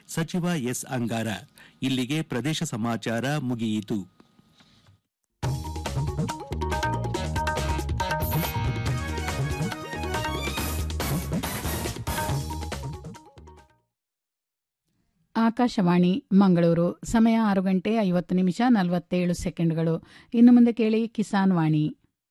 ಸಚಿವ ಎಸ್ ಅಂಗಾರ ಇಲ್ಲಿಗೆ ಪ್ರದೇಶ ಸಮಾಚಾರ ಮುಗಿಯಿತು ಆಕಾಶವಾಣಿ ಮಂಗಳೂರು ಸಮಯ ಆರು ಗಂಟೆ ಐವತ್ತು ನಿಮಿಷ ನಲವತ್ತೇಳು ಸೆಕೆಂಡ್ಗಳು ಇನ್ನು ಮುಂದೆ ಕೇಳಿ ಕಿಸಾನ್ ವಾಣಿ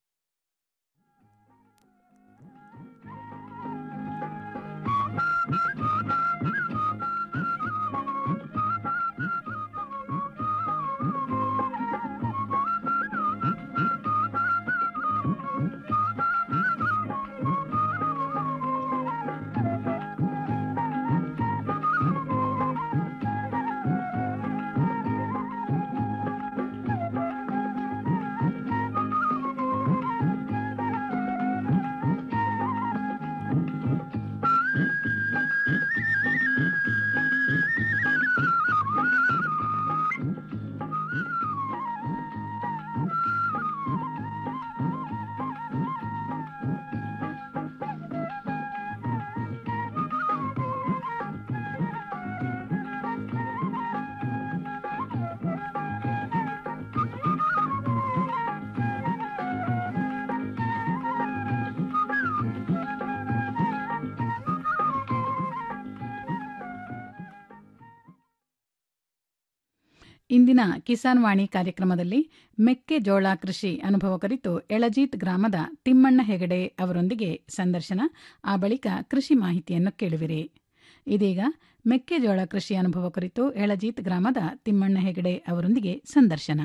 ಇಂದಿನ ಕಿಸಾನ್ ವಾಣಿ ಕಾರ್ಯಕ್ರಮದಲ್ಲಿ ಮೆಕ್ಕೆಜೋಳ ಕೃಷಿ ಅನುಭವ ಕುರಿತು ಎಳಜೀತ್ ಗ್ರಾಮದ ತಿಮ್ಮಣ್ಣ ಹೆಗಡೆ ಅವರೊಂದಿಗೆ ಸಂದರ್ಶನ ಆ ಬಳಿಕ ಕೃಷಿ ಮಾಹಿತಿಯನ್ನು ಕೇಳುವಿರಿ ಇದೀಗ ಮೆಕ್ಕೆಜೋಳ ಕೃಷಿ ಅನುಭವ ಕುರಿತು ಎಳಜೀತ್ ಗ್ರಾಮದ ತಿಮ್ಮಣ್ಣ ಹೆಗಡೆ ಅವರೊಂದಿಗೆ ಸಂದರ್ಶನ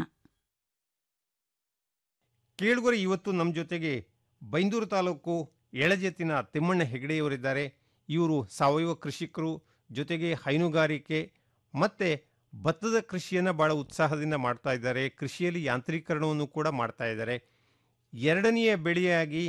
ಕೇಳುಗರೆ ಇವತ್ತು ನಮ್ಮ ಜೊತೆಗೆ ಬೈಂದೂರು ತಾಲೂಕು ಎಳಜೆತ್ತಿನ ತಿಮ್ಮಣ್ಣ ಹೆಗಡೆಯವರಿದ್ದಾರೆ ಇವರು ಸಾವಯವ ಕೃಷಿಕರು ಜೊತೆಗೆ ಹೈನುಗಾರಿಕೆ ಮತ್ತು ಭತ್ತದ ಕೃಷಿಯನ್ನು ಭಾಳ ಉತ್ಸಾಹದಿಂದ ಮಾಡ್ತಾ ಇದ್ದಾರೆ ಕೃಷಿಯಲ್ಲಿ ಯಾಂತ್ರೀಕರಣವನ್ನು ಕೂಡ ಮಾಡ್ತಾ ಇದ್ದಾರೆ ಎರಡನೆಯ ಬೆಳೆಯಾಗಿ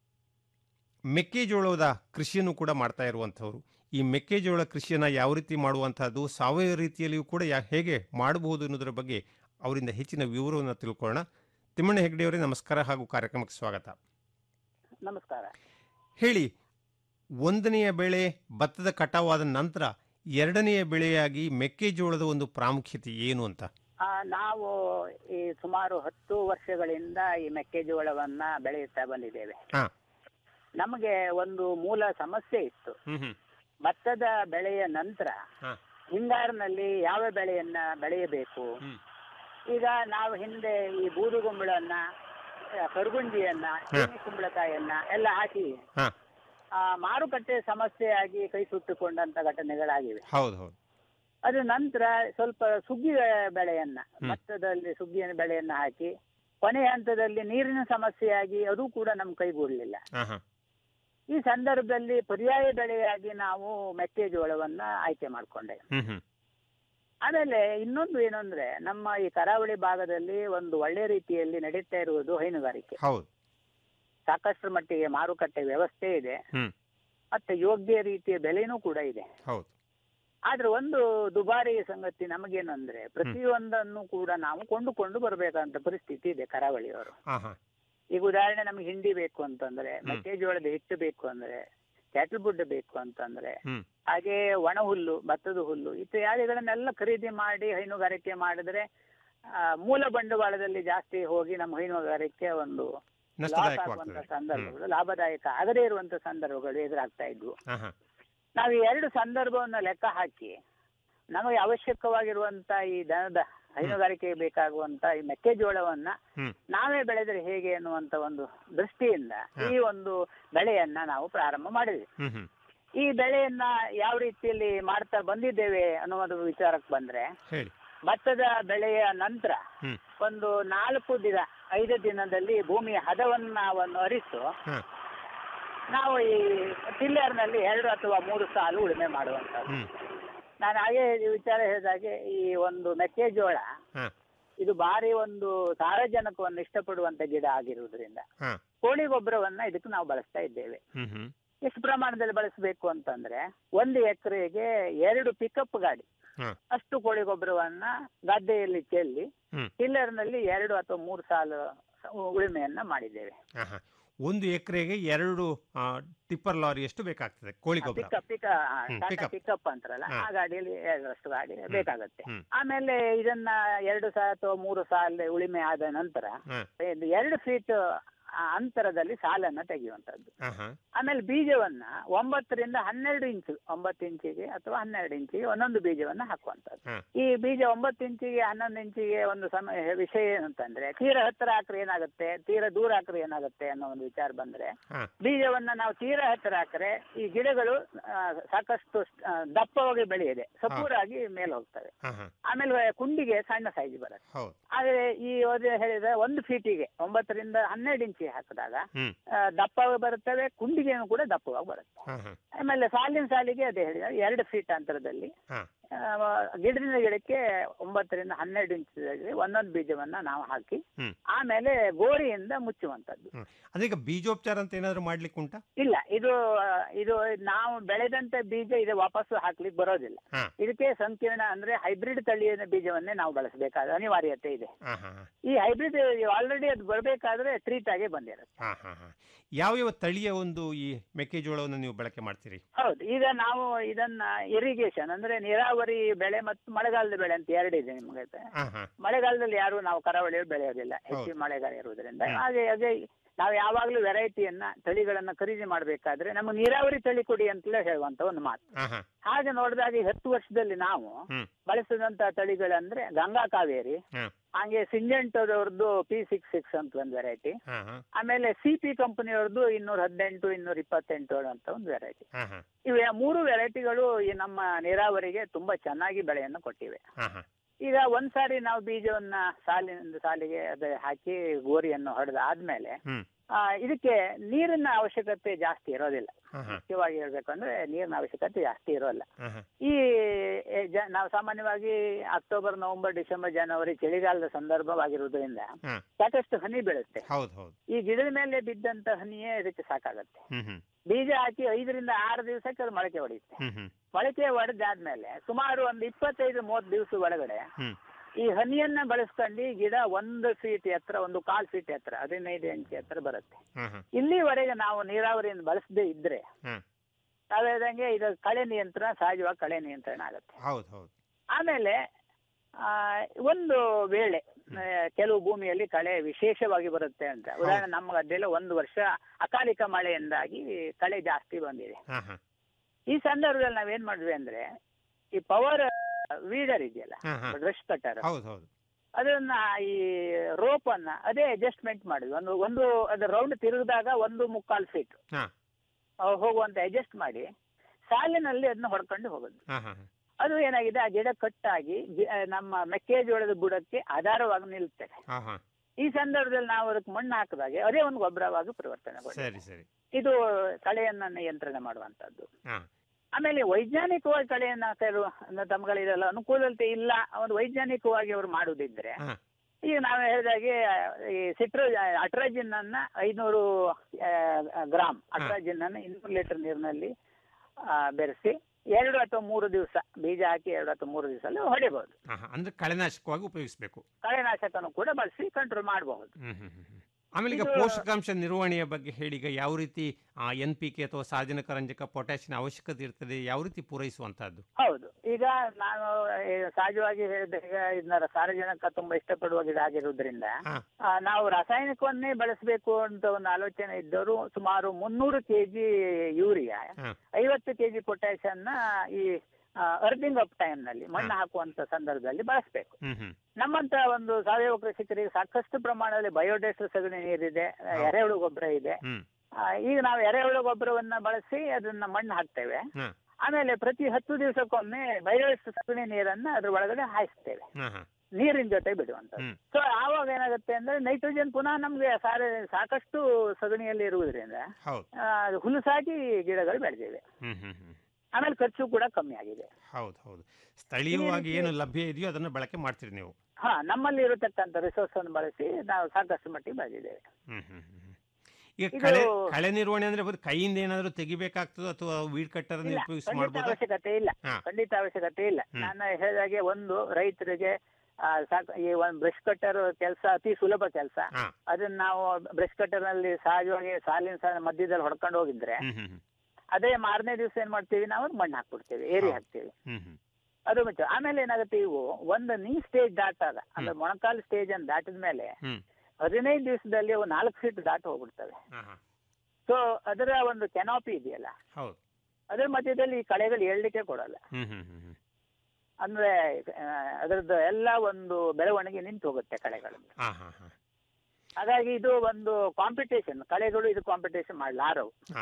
ಮೆಕ್ಕೆಜೋಳದ ಕೃಷಿಯನ್ನು ಕೂಡ ಮಾಡ್ತಾ ಇರುವಂಥವ್ರು ಈ ಮೆಕ್ಕೆಜೋಳ ಕೃಷಿಯನ್ನು ಯಾವ ರೀತಿ ಮಾಡುವಂಥದ್ದು ಸಾವಯವ ರೀತಿಯಲ್ಲಿಯೂ ಕೂಡ ಯಾ ಹೇಗೆ ಮಾಡಬಹುದು ಅನ್ನೋದರ ಬಗ್ಗೆ ಅವರಿಂದ ಹೆಚ್ಚಿನ ವಿವರವನ್ನು ತಿಳ್ಕೊಳ್ಳೋಣ ತಿಮ್ಮಣ್ಣ ಹೆಗ್ಡೆಯವರೇ ನಮಸ್ಕಾರ ಹಾಗೂ ಕಾರ್ಯಕ್ರಮಕ್ಕೆ ಸ್ವಾಗತ ನಮಸ್ಕಾರ ಹೇಳಿ ಒಂದನೆಯ ಬೆಳೆ ಭತ್ತದ ಕಟಾವಾದ ನಂತರ ಎರಡನೆಯ ಬೆಳೆಯಾಗಿ ಮೆಕ್ಕೆಜೋಳದ ಒಂದು ಪ್ರಾಮುಖ್ಯತೆ ಏನು ಅಂತ ಆ, ನಾವು ಈ ಸುಮಾರು ಹತ್ತು ವರ್ಷಗಳಿಂದ ಈ ಮೆಕ್ಕೆಜೋಳವನ್ನ ಬೆಳೆಯುತ್ತಾ ಬಂದಿದ್ದೇವೆ ಹಾ. ನಮಗೆ ಒಂದು ಮೂಲ ಸಮಸ್ಯೆ ಇತ್ತು ಹ್ಮ್ ಹ್ಮ್ ಭತ್ತದ ಬೆಳೆಯ ನಂತರ ಹಾ. ಹಿಂಗಾರಿನಲ್ಲಿ ಯಾವ ಬೆಳೆಯನ್ನ ಬೆಳೆಯಬೇಕು ಹ್ಮ್. ಈಗ ನಾವು ಹಿಂದೆ ಈ ಬೂದುಗುಂಬಳನ್ನ ಆ, ಕರುಗುಂಜಿಯನ್ನ ಚೀನಿ ಕುಂಬಳಕಾಯನ್ನ ಎಲ್ಲ ಹಾಕಿ ಹಾ. ಆ, ಮಾರುಕಟ್ಟೆ ಸಮಸ್ಯೆಯಾಗಿ ಕೈ ಸುಟ್ಟುಕೊಂಡಂತ ಘಟನೆಗಳಾಗಿವೆ ಹೌದು ಹೌದು ಅದ್ರ ನಂತರ ಸ್ವಲ್ಪ ಸುಗ್ಗಿ ಬೆಳೆಯನ್ನ ಭತ್ತದಲ್ಲಿ ಸುಗ್ಗಿಯ ಬೆಳೆಯನ್ನ ಹಾಕಿ ಕೊನೆಯ ಹಂತದಲ್ಲಿ ನೀರಿನ ಸಮಸ್ಯೆಯಾಗಿ ಅದು ಕೂಡ ನಮ್ ಕೈಗೂಡ್ಲಿಲ್ಲ ಹಾ ಹಾ ಈ ಸಂದರ್ಭದಲ್ಲಿ ಪರ್ಯಾಯ ಬೆಳೆಯಾಗಿ ನಾವು ಮೆಕ್ಕೆಜೋಳವನ್ನ ಆಯ್ಕೆ ಮಾಡ್ಕೊಂಡೆ ಹ್ಮ್ ಹ್ಮ್ ಆಮೇಲೆ ಇನ್ನೊಂದು ಏನು ಅಂದ್ರೆ ನಮ್ಮ ಈ ಕರಾವಳಿ ಭಾಗದಲ್ಲಿ ಒಂದು ಒಳ್ಳೆ ರೀತಿಯಲ್ಲಿ ನಡೀತಾ ಇರುವುದು ಹೈನುಗಾರಿಕೆ ಹೌದು ಸಾಕಷ್ಟು ಮಟ್ಟಿಗೆ ಮಾರುಕಟ್ಟೆ ವ್ಯವಸ್ಥೆ ಇದೆ ಹ್ಮ್. ಮತ್ತೆ ಯೋಗ್ಯ ರೀತಿಯ ಬೆಲೆನೂ ಕೂಡ ಇದೆ ಹೌದು ಆದ್ರೆ ಒಂದು ದುಬಾರಿ ಸಂಗತಿ ನಮಗೇನಂದ್ರೆ ಪ್ರತಿಯೊಂದನ್ನು ಕೂಡ ನಾವು ಕೊಂಡುಕೊಂಡು ಬರಬೇಕಂತ ಪರಿಸ್ಥಿತಿ ಇದೆ ಕರಾವಳಿಯವರು ಹಾ ಹಾ ಈಗ ಉದಾಹರಣೆ ನಮ್ಗೆ ಹಿಂಡಿ ಬೇಕು ಅಂತಂದ್ರೆ ಮೆಕ್ಕೆಜೋಳದ ಹಿಟ್ಟು ಬೇಕು ಅಂದ್ರೆ ಕ್ಯಾಟಲ್ ಬುಡ್ಡ ಬೇಕು ಅಂತಂದ್ರೆ ಹ್ಮ್. ಹಾಗೆ ಒಣ ಹುಲ್ಲು ಭತ್ತದ ಹುಲ್ಲು ಇತ್ಯಾದಿಗಳನ್ನೆಲ್ಲ ಖರೀದಿ ಮಾಡಿ ಹೈನುಗಾರಿಕೆ ಮಾಡಿದ್ರೆ ಆ, ಮೂಲ ಬಂಡವಾಳದಲ್ಲಿ ಜಾಸ್ತಿ ಹೋಗಿ ನಮ್ಮ ಹೈನುಗಾರಿಕೆ ಒಂದು ಲಾಸ್ ಆಗುವಂತ ನಷ್ಟದಾಯಕವಾಗ್ತದೆ ಸಂದರ್ಭಗಳು ಲಾಭದಾಯಕ ಆಗದೇ ಇರುವಂತ ಸಂದರ್ಭಗಳು ಎದುರಾಗ್ತಾ ಇದ್ವು ಹಾ ಹಾ ನಾವು ಈ ಎರಡು ಸಂದರ್ಭವನ್ನ ಲೆಕ್ಕ ಹಾಕಿ ನಮಗೆ ಅವಶ್ಯಕವಾಗಿರುವಂತ ಈ ದನದ ಹೈನುಗಾರಿಕೆಗೆ ಬೇಕಾಗುವಂತ ಈ ಮೆಕ್ಕೆಜೋಳವನ್ನ ಹ್ಮ್. ನಾವೇ ಬೆಳೆದ್ರೆ ಹೇಗೆ ಅನ್ನುವಂತ ಒಂದು ದೃಷ್ಟಿಯಿಂದ ಈ ಒಂದು ಬೆಳೆಯನ್ನ ನಾವು ಪ್ರಾರಂಭ ಮಾಡಿದ್ವಿ ಹ್ಮ್ ಹ್ಮ್ ಈ ಬೆಳೆಯನ್ನ ಯಾವ ರೀತಿಯಲ್ಲಿ ಮಾಡ್ತಾ ಬಂದಿದ್ದೇವೆ ಅನ್ನುವುದು ವಿಚಾರಕ್ಕೆ ಬಂದ್ರೆ ಹೇಳಿ ಭತ್ತದ ಬೆಳೆಯ ನಂತರ ಹ್ಮ್. ಒಂದು ನಾಲ್ಕು ದಿನ ಐದು ದಿನದಲ್ಲಿ ಭೂಮಿಯ ಹದವನ್ನ ನಾವನ್ನು ಅರಿತು ಹಾ. ನಾವು ಈ ಟಿಲ್ಲರ್ನಲ್ಲಿ ಎರಡು ಅಥವಾ ಮೂರು ಸಾಲು ಉಳುಮೆ ಮಾಡುವಂತದ್ದು ಹ್ಮ್ ನಾನು ಹಾಗೆ ಈ ವಿಚಾರ ಹೇಳಿದಾಗೆ ಈ ಒಂದು ಮೆಕ್ಕೆಜೋಳ ಹಾ. ಇದು ಬಾರಿ ಒಂದು ಸಾರಜನಕವನ್ನು ಇಷ್ಟಪಡುವಂತ ಗಿಡ ಆಗಿರುವುದರಿಂದ ಹಾ. ಕೋಳಿ ಗೊಬ್ಬರವನ್ನ ಇದಕ್ಕೆ ನಾವು ಬಳಸ್ತಾ ಇದ್ದೇವೆ ಹ್ಮ್ ಹ್ಮ್ ಎಷ್ಟು ಪ್ರಮಾಣದಲ್ಲಿ ಬಳಸಬೇಕು ಅಂತಂದ್ರೆ ಒಂದು ಎಕರೆಗೆ ಎರಡು ಪಿಕಪ್ ಗಾಡಿ ಹಾ. ಅಷ್ಟು ಕೋಳಿ ಗೊಬ್ಬರವನ್ನ ಗದ್ದೆಯಲ್ಲಿ ಚೆಲ್ಲಿ ಹ್ಮ್. ಟಿಲ್ಲರ್ನಲ್ಲಿ ಎರಡು ಅಥವಾ ಮೂರು ಸಾಲು ಉಳುಮೆಯನ್ನ ಮಾಡಿದ್ದೇವೆ ಹಾ ಹಾ ಒಂದು ಎಕರೆಗೆ ಎರಡು ಆ, ಟಿಪ್ಪರ್ ಲಾರಿಯಷ್ಟು ಬೇಕಾಗ್ತದೆ ಕೋಳಿ ಗೊಬ್ಬರ ಪಿಕಪ್ ಪಿಕ ಹ್ಮ್, ಟಾಟಾ pickup. ಪಿಕಪ್ ಅಂತಾರಲ್ಲ ಹಾ. ಆ ಗಾಡಿಯಲ್ಲಿ ಎರಡರಷ್ಟು ಗಾಡಿ ಬೇಕಾಗತ್ತೆ ಹ್ಮ್. ಆಮೇಲೆ ಇದನ್ನ ಎರಡು ಸಾಲ ಅಥವಾ ಮೂರು ಸಾಲ ಉಳಿಮೆ ಆದ ನಂತರ ಹಾ. ಇದು ಎರಡು ಫೀಟ್ ಅಂತರದಲ್ಲಿ ಸಾಲನ್ನ ತೆಗೆಯುವಂತದ್ದು ಹಾ, ಹಾ. ಆಮೇಲೆ ಬೀಜವನ್ನ ಒಂಬತ್ತರಿಂದ ಹನ್ನೆರಡು ಇಂಚು ಒಂಬತ್ತು ಇಂಚಿಗೆ ಅಥವಾ ಹನ್ನೆರಡು ಇಂಚಿಗೆ ಒಂದೊಂದು ಬೀಜವನ್ನ ಹಾಕುವಂತದ್ದು ಹಾ. ಈ ಬೀಜ ಒಂಬತ್ತು ಇಂಚಿಗೆ ಹನ್ನೊಂದು ಇಂಚಿಗೆ ಒಂದು ಸಮಯ ವಿಷಯ ಏನಂತಂದ್ರೆ ತೀರಾ ಹತ್ತಿರ ಹಾಕ್ರೆ ಏನಾಗುತ್ತೆ ತೀರಾ ದೂರ ಹಾಕ್ರೆ ಏನಾಗುತ್ತೆ ಅನ್ನೋ ಒಂದು ವಿಚಾರ ಬಂದ್ರೆ ಹಾ. ಬೀಜವನ್ನ ನಾವು ತೀರಾ ಹತ್ತಿರ ಹಾಕ್ರೆ ಈ ಗಿಡಗಳು ಆ, ಸಾಕಷ್ಟು ಆ, ದಪ್ಪವಾಗಿ ಬೆಳೆಯದೆ ಸಪೂರಾಗಿ ಮೇಲೆ ಹೋಗ್ತವೆ ಹಾ, ಹಾ. ಆಮೇಲೆ ಕುಂಡಿಗೆ ಸಣ್ಣ ಸೈಜ್ ಬರುತ್ತೆ ಹೌದು ಆದ್ರೆ ಈ ಅದೇ ಹೇಳಿದ ಒಂದು ಫೀಟಿಗೆ ಒಂಬತ್ತರಿಂದ ಹನ್ನೆರಡು ಇಂಚಿಗೆ ಹಾಕಿದಾಗ ಹ್ಮ್ ಆ, ದಪ್ಪವಾಗಿ ಬರುತ್ತವೆ ಕುಂಡಿಗೆನೂ ಕೂಡ ದಪ್ಪವಾಗಿ ಬರುತ್ತೆ ಹಾ, ಹಾ. ಆಮೇಲೆ ಸಾಲಿನ ಸಾಲಿಗೆ ಅದೇ ಹೇಳಿದ ಎರಡು ಫೀಟ್ ಅಂತರದಲ್ಲಿ ಹಾ. ಆ, ಗಿಡದಿಂದ ಗಿಡಕ್ಕೆ ಒಂಬತ್ತರಿಂದ ಹನ್ನೆರಡು ಇಂಚಲ್ಲಿ ಒಂದೊಂದು ಬೀಜವನ್ನ ನಾವು ಹಾಕಿ ಹ್ಮ್. ಆಮೇಲೆ ಗೋರಿಯಿಂದ ಮುಚ್ಚುವಂತದ್ದು ಹ್ಮ್. ಅದೀಗ ಬೀಜೋಪಚಾರ ಅಂತ ಏನಾದ್ರು ಮಾಡ್ಲಿಕ್ಕೆ ಉಂಟಾ ಇಲ್ಲ ಇದು ಆ, ಇದು ನಾವು ಬೆಳೆದಂತ ಬೀಜ ಇದು ವಾಪಸ್ಸು ಹಾಕ್ಲಿಕ್ಕೆ ಬರೋದಿಲ್ಲ ಹಾ. ಇದಕ್ಕೆ ಸಂಕೀರ್ಣ ಅಂದ್ರೆ ಹೈಬ್ರಿಡ್ ತಳಿಯ ಬೀಜವನ್ನೇ ನಾವು ಬಳಸಬೇಕಾದ ಅನಿವಾರ್ಯತೆ ಇದೆ ಹಾ, ಹಾ, ಹಾ. ಈ ಹೈಬ್ರಿಡ್ ಆಲ್ರೆಡಿ ಅದು ಬರಬೇಕಾದ್ರೆ ಟ್ರೀಟ್ ಆಗಿ ಬಂದಿರುತ್ತೆ ಹಾ, ಹಾ, ಹಾ. ಯಾವ ಯಾವ ತಳಿಯ ಒಂದು ಈ ಮೆಕ್ಕೆಜೋಳವನ್ನು ನೀವು ಬಳಕೆ ಮಾಡ್ತೀರಿ ಹೌದು ಈಗ ನಾವು ಇದನ್ನ ಇರಿಗೇಷನ್ ಅಂದ್ರೆ ನೀರಾವರಿ ಬೆಳೆ ಮತ್ತು ಮಳೆಗಾಲದ ಬೆಳೆ ಅಂತ ಎರಡಿದೆ ನಿಮ್ಗೆ ಹಾ, ಹಾ. ಮಳೆಗಾಲದಲ್ಲಿ ಯಾರು ನಾವು ಕರಾವಳಿ ಬೆಳೆಯೋದಿಲ್ಲ ಹೆಚ್ಚು ಹೌದು. ಮಳೆಗಾಲ ಇರುವುದರಿಂದ ಹ್ಮ್. ಹಾಗೆ ಹಾಗೆ ನಾವು ಯಾವಾಗಲೂ ವೆರೈಟಿಯನ್ನ ತಳಿಗಳನ್ನ ಖರೀದಿ ಮಾಡಬೇಕಾದ್ರೆ ನಮ್ಮ ನೀರಾವರಿ ತಳಿ ಕೊಡಿ ಅಂತಲೇ ಹೇಳುವಂತ ಒಂದು ಮಾತು ಹಾ, ಹಾ. ಹಾಗೆ ನೋಡಿದಾಗ ಈ ಹತ್ತು ವರ್ಷದಲ್ಲಿ ನಾವು ಹ್ಮ್. ಬಳಸಿದಂತ ತಳಿಗಳಂದ್ರೆ ಗಂಗಾ ಕಾವೇರಿ ಹ್ಮ್. ಹಾಗೆ ಸಿಂಜೆಂಟೋದವ್ರದ್ದು ಪಿ ಸಿಕ್ಸ್ ಸಿಕ್ಸ್ ಅಂತ ಒಂದು ವೆರೈಟಿ ಹಾ, ಹಾ. ಆಮೇಲೆ ಸಿ ಪಿ ಕಂಪನಿಯವ್ರದ್ದು ಇನ್ನೂರ ಹದಿನೆಂಟು ಇನ್ನೂರ ಇಪ್ಪತ್ತೆಂಟು ಅಂತ ಒಂದು ವೆರೈಟಿ ಹಾ, ಹಾ. ಇವೆ ಮೂರು ವೆರೈಟಿಗಳು ಈ ನಮ್ಮ ನೀರಾವರಿಗೆ ತುಂಬಾ ಚೆನ್ನಾಗಿ ಬೆಳೆಯನ್ನು ಕೊಟ್ಟಿವೆ ಹಾ, ಹಾ. ಈಗ ಒಂದ್ ಸಾರಿ ನಾವು ಬೀಜವನ್ನ ಸಾಲಿನಿಂದ ಸಾಲಿಗೆ ಅದೇ ಹಾಕಿ ಗೋರಿಯನ್ನು ಹೊಡೆದ ಆದ್ಮೇಲೆ ಹ್ಮ್. ಆ, ಇದಕ್ಕೆ ನೀರಿನ ಅವಶ್ಯಕತೆ ಜಾಸ್ತಿ ಇರೋದಿಲ್ಲ ಹಾ, ಹಾ. ಮುಖ್ಯವಾಗಿ ಹೇಳ್ಬೇಕಂದ್ರೆ ನೀರಿನ ಅವಶ್ಯಕತೆ ಜಾಸ್ತಿ ಇರೋಲ್ಲ ಹಾ, ಹಾ. ಈ ಎ, ಜ ನಾವು ಸಾಮಾನ್ಯವಾಗಿ ಅಕ್ಟೋಬರ್ ನವೆಂಬರ್ ಡಿಸೆಂಬರ್ ಜನವರಿ ಚಳಿಗಾಲದ ಸಂದರ್ಭವಾಗಿರುವುದರಿಂದ ಹಾ. ಸಾಕಷ್ಟು ಹನಿ ಬೀಳುತ್ತೆ ಹೌದು ಹೌದು ಈ ಗಿಡದ ಮೇಲೆ ಬಿದ್ದಂತ ಹನಿಯೇ ಇದಕ್ಕೆ ಸಾಕಾಗತ್ತೆ ಹ್ಮ್ ಹ್ಮ್ ಬೀಜ ಹಾಕಿ ಐದರಿಂದ ಆರು ದಿವಸಕ್ಕೆ ಅದು ಮೊಳಕೆ ಹೊಡೆಯುತ್ತೆ ಹ್ಮ್ ಹ್ಮ್ ಮೊಳಕೆ ಹೊಡೆದಾದ್ಮೇಲೆ ಸುಮಾರು ಒಂದು ಇಪ್ಪತ್ತೈದು ಮೂವತ್ತು ದಿವಸ ಒಳಗಡೆ ಹ್ಮ್. ಈ ಹನಿಯನ್ನ ಬಳಸ್ಕೊಂಡು ಈ ಗಿಡ ಒಂದು ಫೀಟ್ ಎತ್ತರ ಒಂದು ಕಾಲ್ ಫೀಟ್ ಎತ್ತರ ಹದಿನೈದು ಇಂಚ್ ಎತ್ತರ ಬರುತ್ತೆ ಹಾ, ಹಾ. ಇಲ್ಲಿವರೆಗೆ ನಾವು ನೀರಾವರಿಯನ್ನು ಬಳಸದೇ ಇದ್ರೆ ಹ್ಮ್. ನಾವು ಹೇಳ್ದಂಗೆ ಇದು ಕಳೆ ನಿಯಂತ್ರಣ ಸಹಜವಾಗಿ ಕಳೆ ನಿಯಂತ್ರಣ ಆಗುತ್ತೆ ಹೌದು ಹೌದು ಆಮೇಲೆ ಆ, ಒಂದು ವೇಳೆ ಆ, ಕೆಲವು ಭೂಮಿಯಲ್ಲಿ ಕಳೆ ವಿಶೇಷವಾಗಿ ಬರುತ್ತೆ ಅಂತ ಉದಾಹರಣೆ ನಮ್ಮ ಗದ್ದೆಯಲ್ಲಿ ಒಂದು ವರ್ಷ ಅಕಾಲಿಕ ಮಳೆಯಿಂದಾಗಿ ಕಳೆ ಜಾಸ್ತಿ ಬಂದಿದೆ ಹಾ, ಹಾ. ಈ ಸಂದರ್ಭದಲ್ಲಿ ನಾವೇನ್ ಮಾಡಿದ್ವಿ ಅಂದ್ರೆ ಈ ಪವರ್ ವೀಡರ್ ಇದೆಯಲ್ಲ ಹಾ, ಹಾ. ಬ್ರಷ್ ಕಟ್ಟರ್ ಹೌದು ಹೌದು ಅದನ್ನ ಈ ರೋಪ್ ಅನ್ನ ಅದೇ ಅಡ್ಜಸ್ಟ್ಮೆಂಟ್ ಮಾಡಿದ್ವಿ ಒಂದು ಒಂದು ಅದು ರೌಂಡ್ ತಿರುಗಿದಾಗ ಒಂದು ಮುಕ್ಕಾಲು ಫೀಟ್ ಹಾ. ಹೋಗುವಂತ ಅಡ್ಜಸ್ಟ್ ಮಾಡಿ ಸಾಲಿನಲ್ಲಿ ಅದನ್ನ ಹೊಡ್ಕೊಂಡು ಹೋಗೋದು ಹಾ, ಹಾ, ಹಾ. ಅದು ಏನಾಗಿದೆ ಆ ಗಿಡ ಕಟ್ಟಾಗಿ ಗಿ- ಆ, ನಮ್ಮ ಮೆಕ್ಕೆಜೋಳದ ಬುಡಕ್ಕೆ ಆಧಾರವಾಗಿ ನಿಲ್ತದೆ ಹಾ, ಹಾ. ಈ ಸಂದರ್ಭದಲ್ಲಿ ನಾವು ಅದಕ್ಕೆ ಮಣ್ಣು ಹಾಕಿದಾಗೆ ಅದೇ ಒಂದು ಗೊಬ್ಬರವಾಗಿ ಪರಿವರ್ತನೆ ಸರಿ ಸರಿ ಇದು ಕಳೆಯನ್ನ ನಿಯಂತ್ರಣ ಮಾಡುವಂತದ್ದು ಹಾ. ಆಮೇಲೆ ವೈಜ್ಞಾನಿಕವಾಗಿ ಕಳೆಯನ್ನ ಕೆಲವು ಅಂದ್ರೆ ತಮ್ಗಳಿದೆಲ್ಲ ಅನುಕೂಲತೆ ಇಲ್ಲ ಒಂದು ವೈಜ್ಞಾನಿಕವಾಗಿ ಅವರು ಮಾಡುದಿದ್ರೆ ಹಾ. ಈಗ ನಾವು ಹೇಳಿದಾಗೆ ಈ ಸಿಟ್ರೋ ಅಟ್ರಾಜಿನ್ ಅನ್ನ ಐನೂರು ಗ್ರಾಮ್ ಅಟ್ರಾಜಿನ್ ಅನ್ನ ಇನ್ನೂರು ಲೀಟರ್ ನೀರಿನಲ್ಲಿ ಆ, ಬೆರೆಸಿ ಎರಡು ಅಥವಾ ಮೂರು ದಿವಸ ಬೀಜ ಹಾಕಿ ಎರಡು ಅಥವಾ ಮೂರು ದಿವಸ ಹೊಡಿಬಹುದು ಹಾ, ಹಾ. ಅಂದ್ರೆ ಕಳೆನಾಶಕವಾಗಿ ಉಪಯೋಗಿಸಬೇಕು ಕಳೆನಾಶಕನು ಕೂಡ ಬಳಸಿ ಕಂಟ್ರೋಲ್ ಮಾಡಬಹುದು ಹ್ಮ್ ಹ್ಮ್ ಹ್ಮ್ ಹ್ಮ್. ಆಮೇಲೆ ಈಗ ಇದು- ಪೋಷಕಾಂಶ ನಿರ್ವಹಣೆಯ ಬಗ್ಗೆ ಹೇಳಿ ಈಗ ಯಾವ ರೀತಿ ಎನ್ ಪಿ ಕೆ ಅಥವಾ ಸಾರ್ವಜನಿಕ ರಂಜಕ ಪೊಟ್ಯಾಷಿಯಂ ಅವಶ್ಯಕತೆ ಇರ್ತದೆ ಯಾವ ರೀತಿ ಪೂರೈಸುವಂತಹದ್ದು ಹೌದು ಈಗ ನಾನು ಈ ಸಹಜವಾಗಿ ಹೇಳಿದ ಈಗ ಇದನ್ನ ಸಾರ್ವಜನಿಕ ತುಂಬಾ ಇಷ್ಟಪಡುವ ಗಿಡ ಆಗಿರುವುದರಿಂದ ಹಾ. ಆ, ನಾವು ರಾಸಾಯನಿಕವನ್ನೇ ಬಳಸಬೇಕು ಅಂತ ಒಂದು ಆಲೋಚನೆ ಇದ್ದವರು ಸುಮಾರು ಮುನ್ನೂರು ಕೆಜಿ ಯೂರಿಯಾ ಹಾ. ಐವತ್ತು ಕೆಜಿ ಪೊಟ್ಯಾಷಿಯನ್ನ ಈ ಅರ್ದಿಂಗ್ ಅಪ್ ಟೈಮ್ ನಲ್ಲಿ ಮಣ್ಣು ಹಾಕುವಂತ ಸಂದರ್ಭದಲ್ಲಿ ಬಳಸಬೇಕು ಹ್ಮ್ ಹ್ಮ್ ನಮ್ಮಂತ ಒಂದು ಸಾವಯವ ಕೃಷಿಕರಿಗೆ ಸಾಕಷ್ಟು ಪ್ರಮಾಣದಲ್ಲಿ ಬಯೋಡೈಸಲ್ ಸಗಣಿ ನೀರಿದೆ ಹೌದು. ಎರೆಹುಳು ಗೊಬ್ಬರ ಇದೆ ಹ್ಮ್ ಆ, ಈಗ ನಾವು ಎರೆಹುಳು ಗೊಬ್ಬರವನ್ನ ಬಳಸಿ ಅದನ್ನ ಮಣ್ಣು ಹಾಕ್ತೇವೆ ಹಾ. ಆಮೇಲೆ ಪ್ರತಿ ಹತ್ತು ದಿವಸಕ್ಕೊಮ್ಮೆ ಬಯೋಡೈಸಲ್ ಸಗಣಿ ನೀರನ್ನ ಅದ್ರ ಒಳಗಡೆ ಹಾಯಿಸ್ತೇವೆ ಹಾ ಹಾ ನೀರಿನ ಜೊತೆ ಬಿಡುವಂತದ್ದು ಹ್ಮ್. ಸೊ ಆವಾಗ ಏನಾಗುತ್ತೆ ಅಂದ್ರೆ ನೈಟ್ರೋಜನ್ ಪುನಃ ನಮ್ಗೆ ಸಾರ ಸಾಕಷ್ಟು ಸಗಣಿಯಲ್ಲಿ ಇರುವುದರಿಂದ ಹೌದು ಆ, ಅದು ಹುಲುಸಾಗಿ ಗಿಡಗಳು ಬೆಳೆದಿವೆ ಹ್ಮ್ ಹ್ಮ್ ಹ್ಮ್ ಆಮೇಲೆ ಖರ್ಚು ಕೂಡ ಕಮ್ಮಿ ಆಗಿದೆ ಹೌದು ಹೌದು ಸ್ಥಳೀಯವಾಗಿ ಏನು ಲಭ್ಯ ಇದೆಯೋ ಅದನ್ನು ಬಳಕೆ ಮಾಡ್ತೀರಿ ನೀವು ಹಾ ನಮ್ಮಲ್ಲಿ ಇರತಕ್ಕಂತ ರಿಸೋರ್ಸ್ ಅನ್ನು ಬಳಸಿ ನಾವು ಸಾಕಷ್ಟು ಮಟ್ಟಿಗೆ ಬೆಳೆದಿದ್ದೇವೆ ಹ್ಮ್ ಹ್ಮ್ ಹ್ಮ್ ಹ್ಮ್. ಈಗ ಇದು- ಕಳೆ ಕಳೆ ನಿರ್ವಹಣೆ ಅಂದ್ರೆ ಬರೀ ಕೈಯಿಂದ ಏನಾದರೂ ತೆಗಿಬೇಕಾಗ್ತದೋ ಅಥವಾ ವೀಡ್ ಕಟ್ಟರ್ ಇಲ್ಲ ಉಪಯೋಗಿಸಿ ಖಂಡಿತ ಮಾಡ್ಬೋದಾ ಅವಶ್ಯಕತೆ ಇಲ್ಲ ಹಾ. ಖಂಡಿತ ಅವಶ್ಯಕತೆ ಇಲ್ಲ ಹ್ಮ್. ನಾನು ಹೇಳಿದಾಗೆ ಒಂದು ರೈತರಿಗೆ ಆ, ಸಾಕು ಈ ಒಂದು ಬ್ರಷ್ ಕಟ್ಟರ್ ಕೆಲಸ ಅತಿ ಸುಲಭ ಕೆಲಸ ಹಾ. ಅದನ್ನ ನಾವು ಬ್ರಷ್ ಕಟ್ಟರ್ ನಲ್ಲಿ ಸಹಜವಾಗಿ ಸಾಲಿನ ಸಹ ಮಧ್ಯದಲ್ಲಿ ಹೊಡ್ಕೊಂಡು ಹೋಗಿದ್ರೆ ಹ್ಮ್ ಹ್ಮ್ ಹ್ಮ್ ಅದೇ ಮಾರನೇ ದಿವಸ ಏನ್ ಮಾಡ್ತೀವಿ ನಾವು ಮಣ್ಣು ಹಾಕ್ಬಿಡ್ತೇವೆ ಏರಿ ಹಾ. ಹಾಕ್ತೀವಿ ಹ್ಮ್ ಹ್ಮ್ ಅದು ಮುಚ್ಚ ಆಮೇಲೆ ಏನಾಗುತ್ತೆ ಇವು ಒಂದು ನೀ ಸ್ಟೇಜ್ ದಾಟಾಗ ಅಂದ್ರೆ ಮೊಣಕಾಲು ಸ್ಟೇಜ್ ಅನ್ನು ದಾಟಿದ ಮೇಲೆ ಹ್ಮ್ ಹದಿನೈದು ದಿವಸದಲ್ಲಿ ಅವು ನಾಲ್ಕು ಫೀಟ್ ದಾಟಿ ಹೋಗ್ಬಿಡ್ತವೆ ಹಾ ಹಾ ಸೊ ಅದರ ಒಂದು ಕೆನಾಪಿ ಇದೆಯಲ್ಲ ಹೌದು ಅದರ ಮಧ್ಯದಲ್ಲಿ ಈ ಕಳೆಗಳು ಏಳ್ಲಿಕ್ಕೆ ಕೊಡಲ್ಲ ಹ್ಮ್ ಹ್ಮ್ ಹ್ಮ್ ಹ್ಮ್ ಅಂದ್ರೆ ಆ, ಅದರದ್ದು ಎಲ್ಲ ಒಂದು ಬೆಳವಣಿಗೆ ನಿಂತು ಹೋಗುತ್ತೆ ಕಳೆಗಳು ಹಾ ಹಾ ಹಾ ಹಾಗಾಗಿ ಇದು ಒಂದು ಕಾಂಪಿಟೇಷನ್ ಕಳೆಗಳು ಇದು ಕಾಂಪಿಟೇಷನ್ ಮಾಡಲಾರವು ಹಾ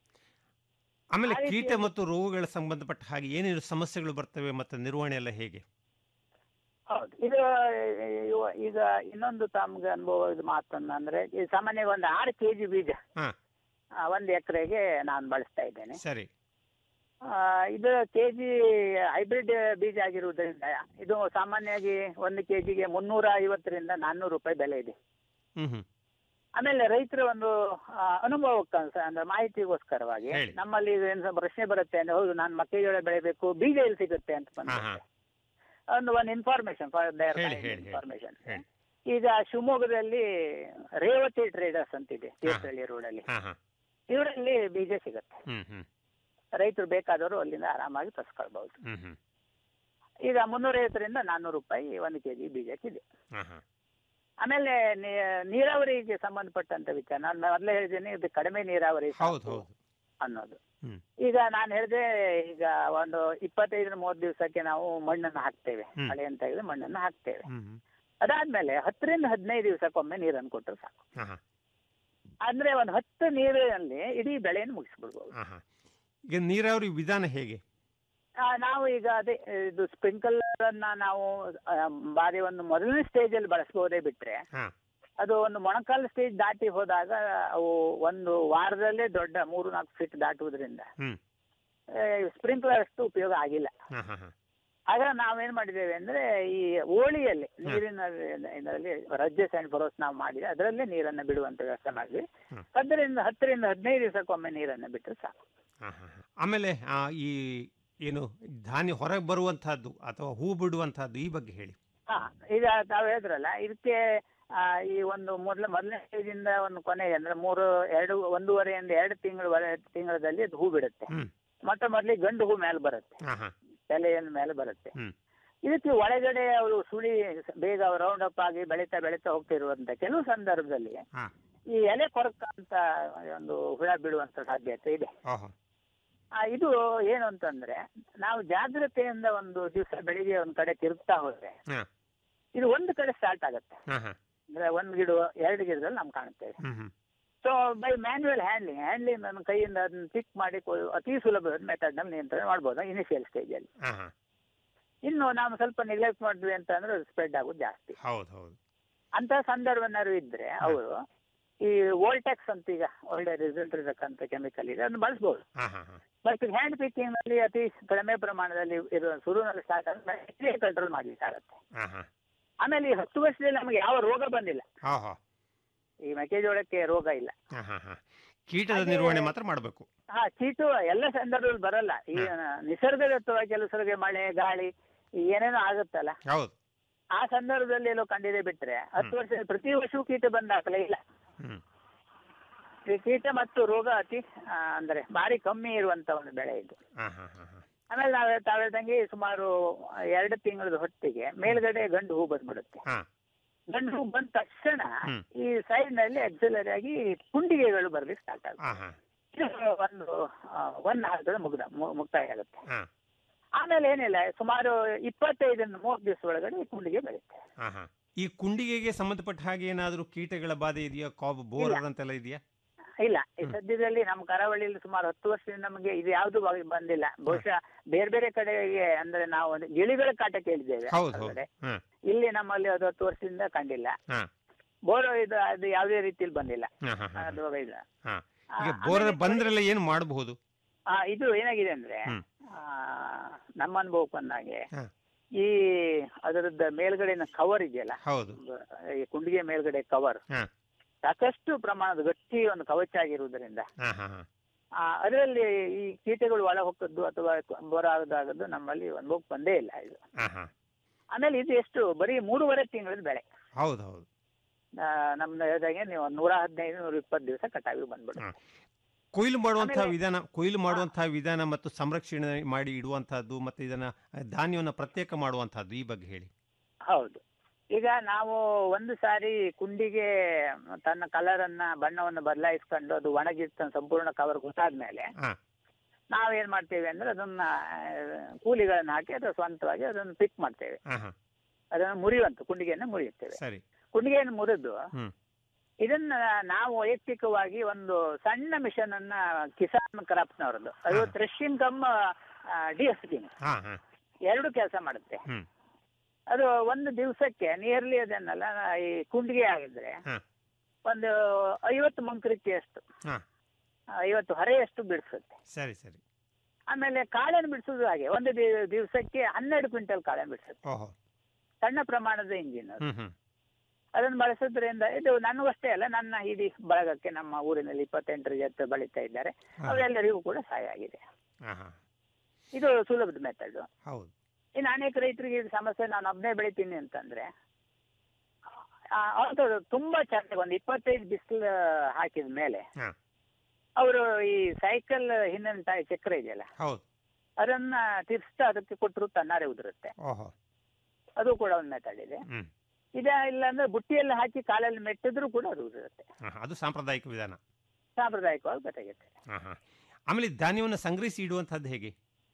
ಆಮೇಲೆ ಆ ರೀತಿ ಕೀಟ ಮತ್ತು ರೋಗಗಳ ಸಂಬಂಧಪಟ್ಟ ಹಾಗೆ ಏನೇನು ಸಮಸ್ಯೆಗಳು ಬರ್ತವೆ ಮತ್ತು ನಿರ್ವಹಣೆ ಎಲ್ಲ ಹೇಗೆ ಹೌದು ಇದು ಇವ- ಈಗ ಇನ್ನೊಂದು ತಮ್ಗೆ ಅನುಭವ ಇದು ಮಾತನ್ನ ಅಂದ್ರೆ ಈ ಸಾಮಾನ್ಯವಾಗಿ ಒಂದು ಆರು ಕೆಜಿ ಬೀಜ ಹಾ. ಆ, ಒಂದು ಎಕರೆಗೆ ನಾನು ಬಳಸ್ತಾ ಇದ್ದೇನೆ ಸರಿ ಆ, ಇದು ಕೆಜಿ ಹೈಬ್ರಿಡ್ ಬೀಜ ಆಗಿರುವುದರಿಂದ ಇದು ಸಾಮಾನ್ಯವಾಗಿ ಒಂದು ಕೆಜಿಗೆ ಮುನ್ನೂರ ಐವತ್ತರಿಂದ ನಾನ್ನೂರು ರೂಪಾಯಿ ಬೆಲೆ ಇದೆ ಹ್ಮ್ ಹ್ಮ್ ಆಮೇಲೆ ರೈತರ ಒಂದು ಆ, ಅನುಭವಕ್ಕಂತ ಅಂದ್ರೆ ಮಾಹಿತಿಗೋಸ್ಕರವಾಗಿ ಹೇಳಿ. ನಮ್ಮಲ್ಲಿ ಇದು ಏನು ಪ್ರಶ್ನೆ ಬರುತ್ತೆ ಅಂದ್ರೆ ಹೌದು ನಾನು ಮೆಕ್ಕೆಜೋಳ ಬೆಳಿಬೇಕು ಬೀಜ ಎಲ್ಲಿ ಸಿಗುತ್ತೆ ಅಂತ ಹಾ ಬಂದ್ರೆ ಹಾ ಒಂದು ಒಂದು ಇನ್ಫಾರ್ಮೇಶನ್ ಫಾರ್ ದೇರ್ ಹೇಳಿ, ಹೇಳಿ, ಹೇಳಿ. ಇನ್ಫಾರ್ಮೇಶನ್ ಹೇಳಿ. ಈಗ ಶಿವಮೊಗ್ಗದಲ್ಲಿ ರೇವತಿ ಟ್ರೇಡರ್ಸ್ ಅಂತಿದೆ ತೀರ್ಥಹಳ್ಳಿ ರೋಡಲ್ಲಿ ಹಾ ಹಾ ಇವರಲ್ಲಿ ಬೀಜ ಸಿಗುತ್ತೆ ಹ್ಮ್ ಹ್ಮ್ ರೈತರು ಬೇಕಾದವರು ಅಲ್ಲಿಂದ ಆರಾಮಾಗಿ ತರಿಸ್ಕೊಳ್ಬಹುದು ಹ್ಮ್ ಹ್ಮ್ ಈಗ ಮುನ್ನೂರೈವತ್ತರಿಂದ ನಾನ್ನೂರು ರೂಪಾಯಿ ಒಂದು ಕೆಜಿ ಬೀಜಕ್ಕಿದೆ ಹಾ ಹಾ ಆಮೇಲೆ ನೀ- ನೀರಾವರಿಗೆ ಸಂಬಂಧಪಟ್ಟಂತ ವಿಚಾರ ನಾನು ಮೊದಲೇ ಹೇಳಿದ್ದೇನೆ ಇದು ಕಡಿಮೆ ನೀರಾವರಿ ಸಾಕು ಹೌದು ಹೌದು ಅನ್ನೋದು ಹ್ಮ್. ಈಗ ನಾನು ಹೇಳಿದೆ ಈಗ ಒಂದು ಇಪ್ಪತ್ತೈದರ ಮೂವತ್ತು ದಿವಸಕ್ಕೆ ನಾವು ಮಣ್ಣನ್ನು ಹಾಕ್ತೇವೆ ಹ್ಮ್. ಮಳೆ ಅಂತ ಹೇಳಿದ್ರೆ ಮಣ್ಣನ್ನು ಹಾಕ್ತೇವೆ ಹ್ಮ್ ಹ್ಮ್ ಅದಾದ್ಮೇಲೆ ಹತ್ತರಿಂದ ಹದಿನೈದು ದಿವಸಕ್ಕೊಮ್ಮೆ ನೀರನ್ನು ಕೊಟ್ಟರೆ ಸಾಕು ಹಾ ಹಾ ಅಂದ್ರೆ ಒಂದು ಹತ್ತು ನೀರಿನಲ್ಲಿ ಇಡೀ ಬೆಳೆಯನ್ನು ಮುಗಿಸ್ಬಿಡ್ಬೋದು ಹಾ ಹಾ ಈಗ ನೀರಾವರಿ ವಿಧಾನ ಹೇಗೆ ಆ, ನಾವು ಈಗ ಅದೇ ಇದು ಸ್ಪ್ರಿಂಕಲರ್ ಅನ್ನ ನಾವು ಆ, ಬಾರಿ ಒಂದು ಮೊದಲನೇ ಸ್ಟೇಜ್ ಅಲ್ಲಿ ಬಳಸಬಹುದೇ ಬಿಟ್ರೆ ಹಾ ಅದು ಒಂದು ಮೊಣಕಾಲು ಸ್ಟೇಜ್ ದಾಟಿ ಹೋದಾಗ ಅವು ಒಂದು ವಾರದಲ್ಲೇ ದೊಡ್ಡ ಮೂರು ನಾಲ್ಕು ಫೀಟ್ ದಾಟುವುದರಿಂದ ಹ್ಮ್ ಸ್ಪ್ರಿಂಕ್ಲರ್ ಅಷ್ಟು ಉಪಯೋಗ ಆಗಿಲ್ಲ ಹಾ ಹಾ ಹಾ ಆಗ ನಾವೇನ್ ಮಾಡಿದ್ದೇವೆ ಅಂದ್ರೆ ಈ ಓಳಿಯಲ್ಲಿ ನೀರಿನ ಇದರಲ್ಲಿ ರಜ್ಜೆ ಸ್ಯಾಂಡ್ ಭರೋಸ್ ನಾವು ಮಾಡಿ ಅದರಲ್ಲೇ ನೀರನ್ನು ಬಿಡುವಂತ ವ್ಯವಸ್ಥೆ ಮಾಡಿದ್ವಿ ಹ್ಮ್. ಹತ್ತರಿಂದ ಹತ್ತರಿಂದ ಹದಿನೈದು ದಿವಸಕ್ಕೊಮ್ಮೆ ನೀರನ್ನು ಬಿಟ್ಟರೆ ಸಾಕು ಹಾ, ಹಾ, ಹಾ. ಆಮೇಲೆ ಆ, ಈ ಏನು ಧಾನ್ಯ ಹೊರಗೆ ಬರುವಂತಹದ್ದು ಅಥವಾ ಹೂ ಬಿಡುವಂತಹದ್ದು ಈ ಬಗ್ಗೆ ಹೇಳಿ ಹಾ ಈಗ ತಾವು ಹೇಳಿದ್ರಲ್ಲ ಇದಕ್ಕೆ ಆ, ಈ ಒಂದು ಮೊದಲ ಮೊದಲನೇ ಸ್ಟೇಜಿಂದ ಒಂದು ಕೊನೆಗೆ ಅಂದ್ರೆ ಮೂರು ಎರಡು ಒಂದೂವರೆಯಿಂದ ಎರಡು ತಿಂಗಳು ತಿಂಗಳಲ್ಲಿ ಅದು ಹೂ ಬಿಡುತ್ತೆ ಹ್ಮ್ ಮೊಟ್ಟ ಮೊದಲಿಗೆ ಗಂಡು ಹೂ ಮೇಲೆ ಬರುತ್ತೆ ಹಾ ಹಾ ಎಲೆಯ ಮೇಲೆ ಬರುತ್ತೆ ಹ್ಮ್. ಇದಕ್ಕೆ ಒಳಗಡೆ ಅವರು ಸುಳಿ ಬೇಗ ರೌಂಡ್ ಅಪ್ ಆಗಿ ಬೆಳೀತಾ ಬೆಳೀತಾ ಹೋಗ್ತಿರುವಂತ ಕೆಲವು ಸಂದರ್ಭದಲ್ಲಿ ಹಾ ಈ ಎಲೆ ಕೊರಕಂತ ಒಂದು ಹುಳ ಬೀಳುವಂತ ಸಾಧ್ಯತೆ ಇದೆ ಓಹೋ ಆ, ಇದು ಏನು ಅಂತಂದ್ರೆ ನಾವು ಜಾಗ್ರತೆಯಿಂದ ಒಂದು ದಿವಸ ಬೆಳಿಗ್ಗೆ ಒಂದ್ ಕಡೆ ತಿರುಗ್ತಾ ಹೋದ್ರೆ ಹಾ ಇದು ಒಂದು ಕಡೆ ಸ್ಟಾರ್ಟ್ ಆಗುತ್ತೆ ಹಾ ಹಾ ಅಂದ್ರೆ ಒಂದ್ ಗಿಡ ಎರಡು ಗಿಡದಲ್ಲಿ ನಮ್ಗೆ ಕಾಣುತ್ತೇವೆ hmm hmm so by manual handling handling ನನ್ನ ಕೈಯಿಂದ ಅದನ್ನ ಪಿಕ್ ಮಾಡಿ ಕೊ- ಅತಿ ಸುಲಭವಾದ ಮೆಥಡ್ ನಲ್ಲಿ ನಿಯಂತ್ರಣ ಮಾಡ್ಬೋದು ಇನಿಷಿಯಲ್ ಸ್ಟೇಜ್ ಅಲ್ಲಿ ಹಾ ಹಾ ಇನ್ನು ನಾವು ಸ್ವಲ್ಪ ನೆಗ್ಲೆಕ್ಟ್ ಮಾಡಿದ್ವಿ ಅಂತಂದ್ರೆ ಸ್ಪ್ರೆಡ್ ಆಗೋದು ಜಾಸ್ತಿ ಹೌದು ಹೌದು ಅಂತ ಸಂದರ್ಭ ಏನಾದ್ರು ಇದ್ರೆ ಅವರು ಈ ವೋಲ್ಟೆಕ್ಸ್ ಅಂತ ಈಗ ಒಳ್ಳೆ ರಿಸಲ್ಟ್ ಇರತಕ್ಕಂಥ ಕೆಮಿಕಲ್ ಇದೆ ಅದನ್ನ ಬಳಸ್ಬೋದು ಹಾ ಹಾ ಹಾ ಬಟ್ ಹ್ಯಾಂಡ್ ಪಿಕ್ಕಿಂಗ್ ನಲ್ಲಿ ಅತಿ ಕಡಿಮೆ ಪ್ರಮಾಣದಲ್ಲಿ ಇರುವ ಶುರುವಿನಲ್ಲಿ ಸ್ಟಾರ್ಟ್ ಆದ್ರೆ ಕಂಟ್ರೋಲ್ ಮಾಡ್ಲಿಕ್ಕಾಗತ್ತೆ ಹಾ ಹಾ ಆಮೇಲೆ ಈ ಹತ್ತು ವರ್ಷದಲ್ಲಿ ನಮಗೆ ಯಾವ ರೋಗ ಬಂದಿಲ್ಲ ಹಾ ಹಾ ಈ ಮೆಕ್ಕೆಜೋಳಕ್ಕೆ ರೋಗ ಇಲ್ಲ ಹಾ ಹಾ ಹಾ ಕೀಟದ ಹಾಗೆ- ನಿರ್ವಹಣೆ ಮಾತ್ರ ಮಾಡಬೇಕು ಹಾ ಚೀಟು ಎಲ್ಲ ಸಂದರ್ಭದಲ್ಲಿ ಬರಲ್ಲ ಈ ನಿಸರ್ಗದತ್ತವಾಗಿ ಕೆಲವು ಸರಿಗೆ ಮಳೆ ಗಾಳಿ ಈ ಏನೇನೋ ಆಗುತ್ತಲ್ಲ ಹೌದು ಆ ಸಂದರ್ಭದಲ್ಲಿ ಎಲ್ಲೋ ಕಂಡಿದೆ ಬಿಟ್ರೆ ಹತ್ತು ವರ್ಷ ಪ್ರತಿ ವರ್ಷವೂ ಕೀಟ ಬಂದಾಗಲೇ ಇಲ್ಲ ಹ್ಮ್ ಈ ಕೀಟ ಮತ್ತು ರೋಗ ಅತಿ ಆ, ಅಂದ್ರೆ ಭಾರಿ ಕಮ್ಮಿ ಇರುವಂತ ಒಂದು ಬೆಳೆ ಇದು ಹಾ ಹಾ ಹಾ ಹಾ ಆಮೇಲೆ ನಾವು ತಾವ್ ಹೇಳ್ದಂಗೆ ಸುಮಾರು ಎರಡು ತಿಂಗಳದ ಹೊತ್ತಿಗೆ ಮೇಲ್ಗಡೆ ಗಂಡು ಹೂ ಬಂದ್ಬಿಡುತ್ತೆ ಹಾ ಗಂಡು ಹೂ ಬಂದ ತಕ್ಷಣ ಹ್ಮ್. ಈ ಸೈಡ್ ನಲ್ಲಿ ಆಕ್ಸಿಲರಿ ಆಗಿ ಕುಂಡಿಗೆಗಳು ಬರ್ಲಿಕ್ಕೆ ಸ್ಟಾರ್ಟ್ ಆಗುತ್ತೆ ಹಾ ಹಾ ಇದು ಒಂದು ಆ, ಒಂದು ಹಂತದ ಮುಗ್ದ ಮು- ಮುಕ್ತಾಯ ಆಗುತ್ತೆ ಹಾ ಆಮೇಲೆ ಏನಿಲ್ಲ ಸುಮಾರು ಇಪ್ಪತ್ತೈದರಿಂದ ಮೂವತ್ತು ದಿವಸ ಒಳಗಡೆ ಈ ಕುಂಡಿಗೆ ಬೆಳೆಯುತ್ತೆ ಹಾ ಹಾ ಈ ಕುಂಡಿಗೆಗೆ ಸಂಬಂಧಪಟ್ಟ ಹಾಗೆ ಏನಾದರೂ ಕೀಟಗಳ ಬಾಧೆ ಇದೆಯಾ ಕಾಬ್ ಬೋರರ್ ಅಂತೆಲ್ಲ ಇದೆಯಾ ಇಲ್ಲ ಈ ಸದ್ಯದಲ್ಲಿ ನಮ್ಮ ಕರಾವಳಿಯಲ್ಲಿ ಸುಮಾರು ಹತ್ತು ವರ್ಷದಿಂದ ನಮಗೆ ಇದು ಯಾವುದು ಬಂದಿಲ್ಲ ಬಹುಶಃ ಬೇರೆ ಬೇರೆ ಕಡೆಗೆ ಅಂದ್ರೆ ನಾವು ಒಂದು ಗಿಳಿಗಳ ಕಾಟ ಕೇಳಿದ್ದೇವೆ ಹೌದು ಹೌದು ಹೊರಗಡೆ. ಹಾ ಇಲ್ಲಿ ನಮ್ಮಲ್ಲಿ ಅದು ಹತ್ತು ವರ್ಷದಿಂದ ಕಂಡಿಲ್ಲ ಹಾ ಬೋರೋ ಇದು ಅದು ಯಾವುದೇ ರೀತಿಯಲ್ಲಿ ಬಂದಿಲ್ಲ ಹಾ ಹಾ ಹಾ ಅದು ಇಲ್ಲ ಹಾ ಆ, ಈಗ ಬೋರರ್ ಆಮೇಲೆ ಬಂದ್ರೆಲ್ಲ ಏನು ಮಾಡಬಹುದು ಆ, ಇದು ಏನಾಗಿದೆ ಅಂದ್ರೆ ಹ್ಮ್. ಆ, ನಮ್ಮ ಅನುಭವಕ್ಕೆ ಬಂದಾಗೆ ಹಾ. ಈ ಅದರದ್ದು ಮೇಲ್ಗಡೆನ ಕವರ್ ಇದೆಯಲ್ಲ ಹೌದು ಈ ಕುಂಡಿಗೆ ಮೇಲ್ಗಡೆ ಕವರ್ ಹಾ. ಸಾಕಷ್ಟು ಪ್ರಮಾಣದ ಗಟ್ಟಿ ಒಂದು ಕವಚ ಆಗಿರುವುದರಿಂದ ಹಾ ಹಾ ಹಾ ಆ, ಅದರಲ್ಲಿ ಈ ಕೀಟಗಳು ಒಳ ಹೊಕ್ಕದ್ದು ಅಥವಾ ಬರ ಆಗದಾಗದ್ದು ನಮ್ಮಲ್ಲಿ ಅನುಭವಕ್ಕೆ ಬಂದೇ ಇಲ್ಲ ಇದು ಹಾ ಹಾ ಆಮೇಲೆ ಇದು ಎಷ್ಟು ಬರೀ ಮೂರುವರೆ ತಿಂಗಳದ ಬೆಳೆ ಹೌದು ಹೌದು ಆ, ನಮ್ದು ಹೇಳಿದಾಗೆ ನೀವು ನೂರ ಹದಿನೈದು ನೂರ ಇಪ್ಪತ್ತು ದಿವಸ ಕಟಾವಿಗೆ ಬಂದ್ಬಿಡು ಹಾ. ಕೊಯ್ಲು ಮಾಡುವಂತಹ ಆಮೇಲೆ- ವಿಧಾನ ಕೊಯ್ಲು ಮಾಡುವಂತಹ ವಿಧಾನ ಮತ್ತು ಸಂರಕ್ಷಣೆ ಮಾಡಿ ಇಡುವಂತಹದ್ದು ಮತ್ತು ಇದನ್ನ ಧಾನ್ಯವನ್ನು ಪ್ರತ್ಯೇಕ ಮಾಡುವಂತಹದ್ದು ಈ ಬಗ್ಗೆ ಹೇಳಿ ಹೌದು ಈಗ ನಾವು ಒಂದು ಸಾರಿ ಕುಂಡಿಗೆ ತನ್ನ ಕಲರ್ ಅನ್ನ ಬಣ್ಣವನ್ನು ಬದಲಾಯಿಸ್ಕೊಂಡು ಅದು ಒಣಗಿರ್ತ ಸಂಪೂರ್ಣ ಕವರ್ ಗೊತ್ತಾದ್ಮೇಲೆ ಹಾ. ನಾವೇನ್ ಮಾಡ್ತೇವೆ ಅಂದ್ರೆ ಅದನ್ನ ಆ, ಕೂಲಿಗಳನ್ನ ಹಾಕಿ ಅದು ಸ್ವಂತವಾಗಿ ಅದನ್ನು ಪಿಕ್ ಮಾಡ್ತೇವೆ ಹಾ ಹಾ ಅದನ್ನು ಮುರಿಯುವಂತ ಕುಂಡಿಗೆಯನ್ನು ಮುರಿಯುತ್ತೇವೆ ಸರಿ ಕುಂಡಿಗೆಯನ್ನು ಮುರಿದು ಹ್ಮ್. ಇದನ್ನ ನಾವು ವೈಯಕ್ತಿಕವಾಗಿ ಒಂದು ಸಣ್ಣ ಮಿಷನ್ ಅನ್ನ ಕಿಸಾನ್ ಕ್ರಾಪ್ಸ್ನವರದ್ದು ಅದು ಹಾ. ಥ್ರೆಶಿಂಗ್ ಕಮ್ ಡಿ ಎಸ್ ಹಾ ಹಾ ಎರಡು ಕೆಲಸ ಮಾಡುತ್ತೆ ಹ್ಮ್. ಅದು ಒಂದು ದಿವಸಕ್ಕೆ ನಿಯರ್ಲಿ ಅದನ್ನೆಲ್ಲ ಈ ಕುಂಡಿಗೆ ಆಗಿದ್ರೆ ಹಾ. ಒಂದು ಐವತ್ತು ಮಂಕ್ರಿಕೆ ಅಷ್ಟು ಹಾ. ಐವತ್ತು ಹೊರೆಯಷ್ಟು ಬಿಡಿಸುತ್ತೆ ಸರಿ ಸರಿ ಆಮೇಲೆ ಕಾಳನ್ನು ಬಿಡಿಸೋದು ಹಾಗೆ ಒಂದು ದಿ- ದಿವಸಕ್ಕೆ ಹನ್ನೆರಡು ಕ್ವಿಂಟಲ್ ಕಾಳನ್ನು ಬಿಡಿಸುತ್ತೆ ಓಹೋ ಸಣ್ಣ ಪ್ರಮಾಣದ ಇಂಜಿನ್ ಅದು ಹ್ಮ್ ಹ್ಮ್ ಅದನ್ನು ಬಳಸೋದ್ರಿಂದ ಇದು ನನಗಷ್ಟೇ ಅಲ್ಲ ನನ್ನ ಇಡೀ ಬಳಗಕ್ಕೆ ನಮ್ಮ ಊರಿನಲ್ಲಿ ಇಪ್ಪತ್ತೆಂಟರ ಜೊತೆ ಬೆಳೀತಾ ಇದ್ದಾರೆ ಹಾ. ಅವರೆಲ್ಲರಿಗೂ ಕೂಡ ಸಹಾಯ ಆಗಿದೆ ಹಾ ಹಾ ಇದು ಸುಲಭದ ಮೆಥಡ್ ಹೌದು ಇನ್ನು ಅನೇಕ ರೈತರಿಗೆ ಇದು ಸಮಸ್ಯೆ ನಾನು ಒಬ್ಬನೇ ಬೆಳಿತೀನಿ ಅಂತಂದ್ರೆ ಆ, ಅವ್ರ್ದು ತುಂಬಾ ಚೆನ್ನಾಗಿ ಒಂದು ಇಪ್ಪತ್ತೈದು ಬಿಸಿಲು ಹಾಕಿದ ಮೇಲೆ ಹಾ. ಅವರು ಈ ಸೈಕಲ್ ಹಿಂದಿನ ಟೈ ಚಕ್ರ ಇದೆಯಲ್ಲ ಹೌದು ಅದನ್ನ ತಿರ್ಸ್ತಾ ಅದಕ್ಕೆ ಕೊಟ್ಟರು ತನ್ನಾರೆ ಉದುರುತ್ತೆ ಓಹೋ ಅದು ಕೂಡ ಒಂದು ಮೆಥಡ್ ಇದೆ ಹ್ಮ್ ಇದ ಇಲ್ಲ ಅಂದ್ರೆ ಬುಟ್ಟಿಯಲ್ಲಿ ಹಾಕಿ ಕಾಲಲ್ಲಿ ಮೆಟ್ಟಿದ್ರು ಕೂಡ ಅದು ಉದುರುತ್ತೆ ಹಾ, ಅದು ಸಾಂಪ್ರದಾಯಿಕ ವಿಧಾನ ಸಾಂಪ್ರದಾಯಿಕವಾಗಿ ಗೊತ್ತಾಗುತ್ತೆ ಹಾ ಹಾ ಆಮೇಲೆ ಈ ಧಾನ್ಯವನ್ನು ಸಂಗ್ರಹಿಸಿ ಇಡುವಂತಹದ್ದು ಹೇಗೆ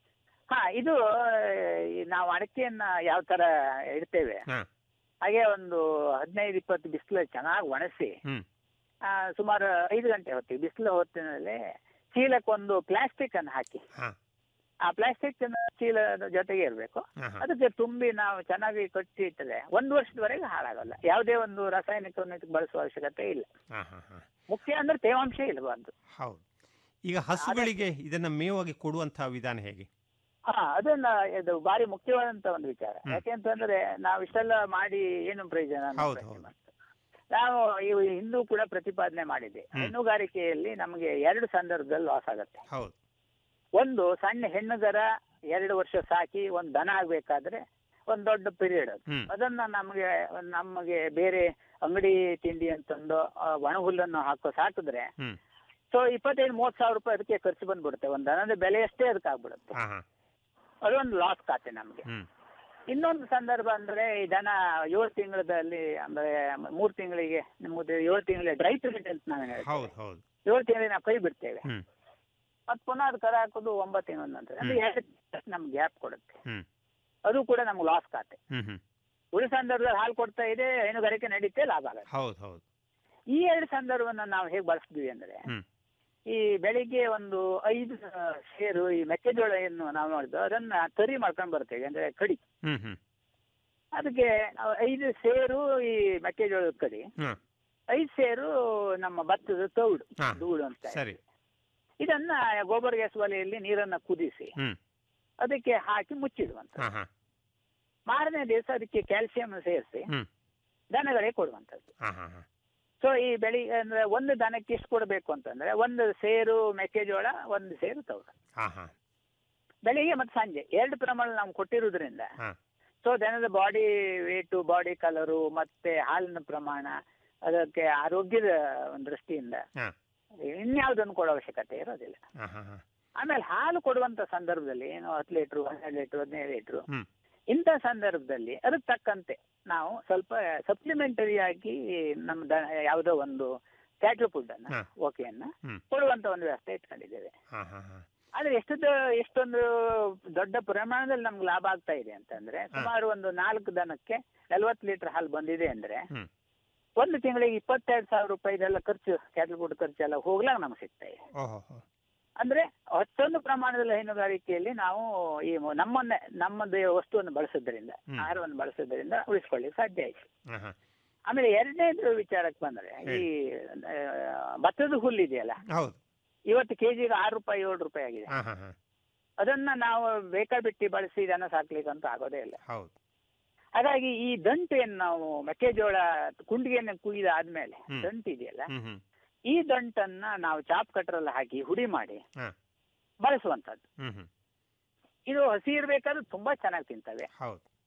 ಹಾ ಇದು ಆ, ಈ ನಾವು ಅಡಕೆಯನ್ನ ಯಾವ ತರ ಇಡ್ತೇವೆ ಹಾ. ಹಾಗೆ ಒಂದು ಹದಿನೈದು ಇಪ್ಪತ್ತು ಬಿಸಿಲು ಚೆನ್ನಾಗಿ ಒಣಸಿ ಹ್ಮ್. ಆ, ಸುಮಾರು ಐದು ಗಂಟೆ ಹೊತ್ತಿಗೆ ಬಿಸಿಲು ಹೊತ್ತಿನಲ್ಲಿ ಚೀಲಕ್ಕೊಂದು ಪ್ಲಾಸ್ಟಿಕ್ ಅನ್ನು ಹಾಕಿ ಹಾ. ಆ ಪ್ಲಾಸ್ಟಿಕ್ ಚೀಲದ ಜೊತೆಗೆ ಇರಬೇಕು ಹಾ ಹಾ ಅದಕ್ಕೆ ತುಂಬಿ ನಾವು ಚೆನ್ನಾಗಿ ಕಟ್ಟಿ ಇಟ್ಟರೆ ಒಂದು ವರ್ಷದವರೆಗೆ ಹಾಳಾಗಲ್ಲ ಯಾವುದೇ ಒಂದು ರಾಸಾಯನಿಕವನ್ನು ಇದಕ್ಕೆ ಬಳಸುವ ಅವಶ್ಯಕತೆ ಇಲ್ಲ ಹಾ ಹಾ ಹಾ ಮುಖ್ಯ ಅಂದ್ರೆ ತೇವಾಂಶ ಇರಬಾರ್ದು ಹೌದು ಈಗ ಹಸುಗಳಿಗೆ ಇದನ್ನ ಮೇವಾಗಿ ಕೊಡುವಂತಹ ವಿಧಾನ ಹೇಗೆ ಹಾ ಅದನ್ನ ಇದು ಬಾರಿ ಮುಖ್ಯವಾದಂತ ಒಂದು ವಿಚಾರ ಹ್ಮ್. ಯಾಕೆಂತಂದ್ರೆ ನಾವು ಇಷ್ಟೆಲ್ಲ ಮಾಡಿ ಏನು ಪ್ರಯೋಜನ ಅನ್ನೋ ಹೌದು, ಪ್ರಶ್ನೆ ಹೌದು. ಬಂತು. ನಾವು ಇವು ಹಿಂದೂ ಕೂಡ ಪ್ರತಿಪಾದನೆ ಮಾಡಿದೆ ಹ್ಮ್. ಹೈನುಗಾರಿಕೆಯಲ್ಲಿ ನಮಗೆ ಎರಡು ಸಂದರ್ಭದಲ್ಲಿ ಲಾಸ್ ಆಗುತ್ತೆ ಹೌದು ಒಂದು ಸಣ್ಣ ಹೆಣ್ಣುಗರ ಎರಡು ವರ್ಷ ಸಾಕಿ ಒಂದು ದನ ಆಗ್ಬೇಕಾದ್ರೆ ಒಂದ್ ದೊಡ್ಡ ಪೀರಿಯಡ್ ಅದು ಹ್ಮ್ ಅದನ್ನ ನಮಗೆ ನಮಗೆ ಬೇರೆ ಅಂಗಡಿ ತಿಂಡಿ ಅಂತಂದು ಆ, ಒಣ ಹುಲ್ಲನ್ನು ಹಾಕೋ ಸಾಕಿದ್ರೆ ಹ್ಮ್. ಸೊ ಇಪ್ಪತ್ತೈದು ಮೂವತ್ತು ಸಾವಿರ ರೂಪಾಯಿ ಅದಕ್ಕೆ ಖರ್ಚು ಬಂದ್ಬಿಡುತ್ತೆ ಒಂದು ದನದ ಬೆಲೆ ಅಷ್ಟೇ ಅದಕ್ಕೆ ಆಗ್ಬಿಡುತ್ತೆ ಹಾ ಹಾ ಅದೊಂದು ಲಾಸ್ ಖಾತೆ ನಮಗೆ ಹ್ಮ್ ಇನ್ನೊಂದು ಸಂದರ್ಭ ಅಂದ್ರೆ ಈ ದನ ಏಳು ತಿಂಗಳಲ್ಲಿ ಅಂದ್ರೆ ಮೂರು ತಿಂಗಳಿಗೆ ನಿಮ್ಮದು ಏಳು ತಿಂಗಳಿಗೆ ಡ್ರೈ ಪೀರಿಯಡ್ ಅಂತ ನಾವು ಹೇಳ್ತೇವೆ ಹೌದು ಹೌದು ಏಳು ತಿಂಗಳಿಗೆ ನಾವು ಕೈ ಬಿಡ್ತೇವೆ ಹ್ಮ್ ಮತ್ತೆ ಪುನಃ ಅದು ಕರ ಹಾಕೋದು ಒಂಬತ್ತು ತಿಂಗಳ ನಂತರ ಅಂದ್ರೆ ಎರಡು ನಮ್ಗೆ ಗ್ಯಾಪ್ ಕೊಡುತ್ತೆ ಹ್ಮ್ ಅದು ಕೂಡ ನಮ್ಗೆ ಲಾಸ್ ಖಾತೆ ಹ್ಮ್ ಹ್ಮ್ ಉಳಿದ ಸಂದರ್ಭದಲ್ಲಿ ಹಾಲು ಕೊಡ್ತಾ ಇದೆ ಹೈನುಗಾರಿಕೆ ನಡೀತೆ ಲಾಭ ಆಗತ್ತೆ ಹೌದು ಹೌದು ಈ ಎರಡು ಸಂದರ್ಭವನ್ನ ನಾವು ಹೇಗೆ ಬಳಸ್ತೀವಿ ಅಂದ್ರೆ ಹ್ಮ್. ಈ ಬೆಳಿಗ್ಗೆ ಒಂದು ಐದು ಆ, ಸೇರು ಈ ಮೆಕ್ಕೆಜೋಳ ಏನು ನಾವು ನೋಡಿದ್ದು ಅದನ್ನ ತರಿ ಮಾಡ್ಕೊಂಡು ಬರ್ತೇವೆ ಅಂದ್ರೆ ಕಡಿ ಹ್ಮ್ ಹ್ಮ್ ಅದಕ್ಕೆ ನಾವು ಐದು ಸೇರು ಈ ಮೆಕ್ಕೆಜೋಳದ ಕಡಿ ಹ್ಮ್. ಐದು ಸೇರು ನಮ್ಮ ಭತ್ತದ ತೌಡು ಹಾ. ಧೂಳು ಅಂತ ಸರಿ ಇದನ್ನ ಗೊಬ್ಬರ ಗ್ಯಾಸ್ ಒಲೆಯಲ್ಲಿ ನೀರನ್ನ ಕುದಿಸಿ ಹ್ಮ್. ಅದಕ್ಕೆ ಹಾಕಿ ಮುಚ್ಚಿಡುವಂತ ಹಾ ಹಾ ಮಾರನೇ ದಿವಸ ಅದಕ್ಕೆ ಕ್ಯಾಲ್ಸಿಯಂ ಸೇರಿಸಿ ಹ್ಮ್. ದನಗಳಿಗೆ ಕೊಡುವಂಥದ್ದು ಹಾ ಹಾ ಹಾ ಸೊ ಈ ಬೆಳಿ ಅಂದ್ರೆ ಒಂದು ದನಕ್ಕೆ ಎಷ್ಟು ಕೊಡಬೇಕು ಅಂತಂದ್ರೆ ಒಂದು ಸೇರು ಮೆಕ್ಕೆಜೋಳ ಒಂದು ಸೇರು ತೌಡು ಹಾ ಹಾ ಬೆಳಿಗ್ಗೆ ಮತ್ತು ಸಂಜೆ ಎರಡು ಪ್ರಮಾಣ ನಾವು ಕೊಟ್ಟಿರುವುದರಿಂದ ಹಾ. ಸೊ ದನದ ಬಾಡಿ ವೇಟು ಬಾಡಿ ಕಲರು ಮತ್ತೆ ಹಾಲಿನ ಪ್ರಮಾಣ ಅದಕ್ಕೆ ಆರೋಗ್ಯದ ಒಂದು ದೃಷ್ಟಿಯಿಂದ ಹಾ. ಇನ್ಯಾವುದನ್ನು ಕೊಡೋ ಅವಶ್ಯಕತೆ ಇರೋದಿಲ್ಲ ಹಾ ಹಾ ಹಾ ಆಮೇಲೆ ಹಾಲು ಕೊಡುವಂತ ಸಂದರ್ಭದಲ್ಲಿ ಏನು ಹತ್ತು ಲೀಟ್ರು ಹನ್ನೆರಡು ಲೀಟ್ರು ಹದಿನೈದು ಲೀಟ್ರು ಹ್ಮ್. ಇಂಥ ಸಂದರ್ಭದಲ್ಲಿ ಅದಕ್ಕೆ ತಕ್ಕಂತೆ ನಾವು ಸ್ವಲ್ಪ ಸಪ್ಲಿಮೆಂಟರಿ ಆಗಿ ನಮ್ಮ ದ ಯಾವುದೋ ಒಂದು ಕ್ಯಾಟ್ಲ್ ಫುಡ್ ಅನ್ನ ಹಾ. ಓಕೆಯನ್ನ ಹ್ಮ್. ಕೊಡುವಂತ ಒಂದು ವ್ಯವಸ್ಥೆ ಇಟ್ಕೊಂಡಿದ್ದೇವೆ ಹಾ ಹಾ ಹಾ ಆದ್ರೆ ಎಷ್ಟೊಂದು ಎಷ್ಟೊಂದು ದೊಡ್ಡ ಪ್ರಮಾಣದಲ್ಲಿ ನಮ್ಗೆ ಲಾಭ ಆಗ್ತಾ ಇದೆ ಅಂತಂದ್ರೆ ಸುಮಾರು ಒಂದು ನಾಲ್ಕು ದನಕ್ಕೆ ನಲ್ವತ್ತು ಲೀಟರ್ ಹಾಲು ಬಂದಿದೆ ಅಂದ್ರೆ ಹ್ಮ್. ಒಂದು ತಿಂಗಳಿಗೆ ಇಪ್ಪತ್ತೆರಡು ಸಾವಿರ ರೂಪಾಯಿದೆಲ್ಲ ಖರ್ಚು ಕ್ಯಾಟಲ್ ಫುಡ್ ಖರ್ಚು ಎಲ್ಲ ಹೋಗ್ಲಾಗ ನಮ್ಗೆ ಸಿಗ್ತಾ ಇದೆ ಓಹೋ ಹೋ ಅಂದ್ರೆ ಅಷ್ಟೊಂದು ಪ್ರಮಾಣದಲ್ಲಿ ಹೈನುಗಾರಿಕೆಯಲ್ಲಿ ನಾವು ಈ ಮ- ನಮ್ಮನ್ನೇ ನಮ್ಮದೇ ವಸ್ತುವನ್ನು ಬಳಸೋದ್ರಿಂದ ಹ್ಮ್. ಆಹಾರವನ್ನು ಬಳಸೋದ್ರಿಂದ ಉಳಿಸ್ಕೊಳ್ಳಿಕ್ಕೆ ಸಾಧ್ಯ ಆಯ್ತು ಹಾ ಹಾ ಆಮೇಲೆ ಎರಡನೇದು ವಿಚಾರಕ್ಕೆ ಬಂದ್ರೆ ಈ ಆ, ಭತ್ತದ ಹುಲ್ಲು ಇದೆಯಲ್ಲ ಹೌದು ಇವತ್ತು ಕೆಜಿಗೆ ಆರು ರೂಪಾಯಿ ಏಳು ರೂಪಾಯಿ ಆಗಿದೆ ಹಾ ಹಾ ಹಾ ಅದನ್ನ ನಾವು ಬೇಕಾಬಿಟ್ಟಿ ಬಳಸಿ ದನ ಸಾಕ್ಲಿಕ್ಕೆ ಅಂತ ಆಗೋದೇ ಇಲ್ಲ ಹೌದು ಹಾಗಾಗಿ ಈ ದಂಟು ಏನ್ ನಾವು ಮೆಕ್ಕೆಜೋಳ ಕುಂಡಿಗೆಯನ್ನು ಕುಯ್ದ ಆದ್ಮೇಲೆ ಹ್ಮ್. ದಂಟು ಇದೆಯಲ್ಲ ಹ್ಮ್ ಹ್ಮ್ ಈ ದಂಟನ್ನ ನಾವು ಚಾಪ್ ಕಟ್ರಲ್ಲಿ ಹಾಕಿ ಹುಡಿ ಮಾಡಿ ಹಾ. ಬಳಸುವಂತದ್ದು ಹ್ಮ್ ಹ್ಮ್ ಇದು ಹಸಿ ಇರ್ಬೇಕಾದ್ರೆ ತುಂಬಾ ಚೆನ್ನಾಗಿ ತಿಂತವೆ ಹೌದು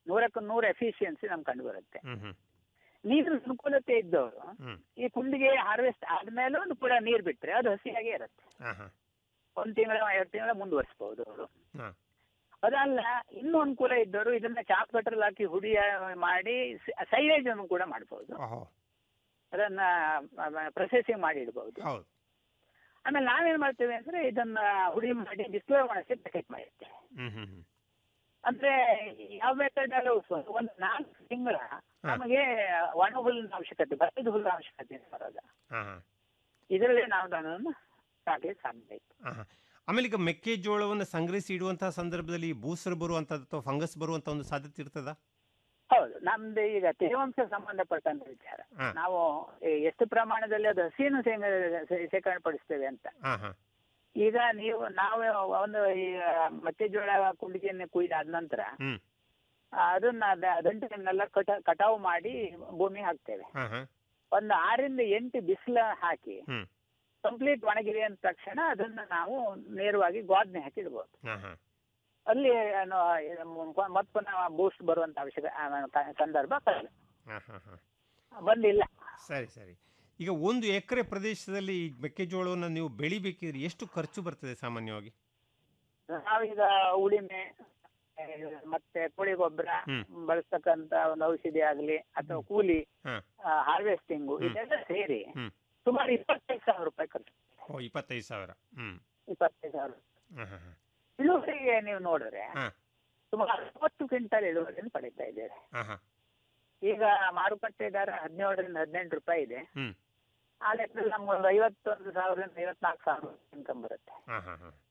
ನೂರಕ್ಕೆ ನೂರು ಎಫಿಷಿಯನ್ಸಿ ನಮ್ಗೆ ಕಂಡು ಬರುತ್ತೆ ಹ್ಮ್ ಹ್ಮ್ ನೀರಿನ ಅನುಕೂಲತೆ ಇದ್ದವರು ಹ್ಮ್ ಈ ಕುಂಡಿಗೆ ಹಾರ್ವೆಸ್ಟ್ ಆದ್ಮೇಲೂ ಕೂಡ ನೀರು ಬಿಟ್ರೆ ಅದು ಹಸಿಯಾಗೇ ಇರುತ್ತೆ ಹಾ ಹಾ ಒಂದ್ ತಿಂಗಳ ಎರಡು ತಿಂಗಳ ಮುಂದುವರಿಸಬಹುದು ಅವರು ಹಾ ಅದಲ್ಲ ಇನ್ನೂ ಅನುಕೂಲ ಇದ್ದವರು ಇದನ್ನ ಚಾಪ್ ಕಟ್ರಲ್ಲಿ ಹಾಕಿ ಹುಡಿ ಮಾಡಿ ಸೈಲೇಜ್ ಅನ್ನು ಕೂಡ ಮಾಡಬಹುದು ಓಹೋ ಅದನ್ನ ಪ್ರೊಸೆಸಿಂಗ್ ಮಾಡಿ ಇಡಬಹುದು ಹೌದು ಆಮೇಲೆ ನಾವೇನ್ ಮಾಡ್ತೇವೆ ಅಂದ್ರೆ ಇದನ್ನ ಹುಡಿ ಮಾಡಿ ಬಿಸಿಲು ಒಣಗಿಸಿ ಪ್ಯಾಕೆಟ್ ಮಾಡಿರ್ತೇವೆ ಹ್ಮ್ ಹ್ಮ್ ಹ್ಮ್ ಅಂದ್ರೆ ಯಾವ ಮೆಥಡ್ ಒಂದು ನಾಲ್ಕು ತಿಂಗಳ ನಮಗೆ ಒಣ ಹುಲ್ಲಿನ ಅವಶ್ಯಕತೆ ಭತ್ತದ ಹುಲ್ಲಿನ ಅವಶ್ಯಕತೆ ಬರೋದ ಹಾ ಹಾ ಇದರಲ್ಲಿ ನಾವು ಅದನ್ನು ಸಾಕ್ಲಿಕ್ಕೆ ಸಾಧ್ಯ ಆಯ್ತು ಹಾ, ಹಾ. ಆಮೇಲೆ ಈಗ ಮೆಕ್ಕೆಜೋಳವನ್ನು ಸಂಗ್ರಹಿಸಿ ಇಡುವಂತಹ ಸಂದರ್ಭದಲ್ಲಿ ಬೂಸರು ಬರುವಂತದ್ದು ಅಥವಾ ಫಂಗಸ್ ಬರುವಂತ ಒಂದು ಸಾಧ್ಯತೆ ಇರ್ತದ ಹೌದು ನಮ್ದು ಈಗ ತೇವಾಂಶ ಸಂಬಂಧಪಟ್ಟಂತ ವಿಚಾರ ಹಾ. ನಾವು ಈ ಎಷ್ಟು ಪ್ರಮಾಣದಲ್ಲಿ ಅದು ಹಸಿಯನ್ನು ಶೇಂಗ- ಶೇಖರಣೆ ಪಡಿಸ್ತೇವೆ ಅಂತ ಹಾ ಹಾ ಈಗ ನೀವು ನಾವು ಒಂದು ಈ ಮೆಕ್ಕೆಜೋಳ ಕುಂಡಿಗೆಯನ್ನು ಕುಯ್ದಾದ ನಂತರ ಹ್ಮ್ ಆ, ಅದನ್ನ ದ- ದಂಟನ್ನೆಲ್ಲ ಕಟ ಕಟಾವು ಮಾಡಿ ಭೂಮಿ ಹಾಕ್ತೇವೆ ಹಾ ಹಾ ಒಂದು ಆರಿಂದ ಎಂಟು ಬಿಸಿಲ ಹಾಕಿ ಹ್ಮ್ ಕಂಪ್ಲೀಟ್ ಒಣಗಿದೆ ಅಂದ ತಕ್ಷಣ ಅದನ್ನ ನಾವು ನೇರವಾಗಿ ಗೋದ್ನೆ ಹಾಕಿ ಇಡ್ಬೋದು ಹಾ ಹಾ ಅಲ್ಲಿ ಏನು ಮತ್ತೆ ಪುನಃ ಬೂಸ್ಟ್ ಬರುವಂತ ಅವಶ್ಯಕ ಆ, ಕ- ಸಂದರ್ಭ ಬರಲ್ಲ. ಹಾ ಹಾ ಹಾ ಬಂದಿಲ್ಲ ಸರಿ ಸರಿ ಈಗ ಒಂದು ಎಕರೆ ಪ್ರದೇಶದಲ್ಲಿ ಈ ಮೆಕ್ಕೆಜೋಳವನ್ನು ನೀವು ಬೆಳಿಬೇಕಿದ್ರೆ ಎಷ್ಟು ಖರ್ಚು ಬರ್ತದೆ ಸಾಮಾನ್ಯವಾಗಿ ನಾವೀಗ ಉಳಿಮೆ ಆ, ಮತ್ತೆ ಕೋಳಿ ಗೊಬ್ಬರ ಹ್ಮ್. ಬಳಸ್ತಕ್ಕಂತ ಒಂದು ಔಷಧಿ ಆಗ್ಲಿ ಅಥವಾ ಕೂಲಿ ಹಾ ಹಾರ್ವೆಸ್ಟಿಂಗು ಹ್ಮ್. ಇದೆಲ್ಲ ಸೇರಿ ಹ್ಮ್. ಸುಮಾರು ಇಪ್ಪತ್ತೈದು ಸಾವಿರ ರೂಪಾಯಿ ಖರ್ಚು ಓ ಇಪ್ಪತ್ತೈದು ಸಾವಿರ ಹ್ಮ್ ಇಪ್ಪತ್ತೈದು ಸಾವಿರ ಹಾ ಹಾ ಹಾ ಇಳುವರಿಗೆ ನೀವು ನೋಡಿದ್ರೆ ಹಾ. ಸುಮಾರು ಅರವತ್ತು ಕ್ವಿಂಟಲ್ ಇಳುವರಿಯನ್ನು ಪಡೀತಾ ಇದ್ದೇವೆ ಹಾ ಹಾ ಈಗ ಮಾರುಕಟ್ಟೆ ದರ ಹದಿನೇಳರಿಂದ ಹದಿನೆಂಟು ರೂಪಾಯಿ ಇದೆ ಹ್ಮ್ ಆ ಲೆಕ್ಕದಲ್ಲಿ ನಮ್ಗೆ ಒಂದು ಐವತ್ತೊಂದು ಸಾವಿರದಿಂದ ಐವತ್ನಾಲ್ಕು ಸಾವಿರ ಇನ್ಕಮ್ ಬರುತ್ತೆ ಹಾ ಹಾ ಹಾ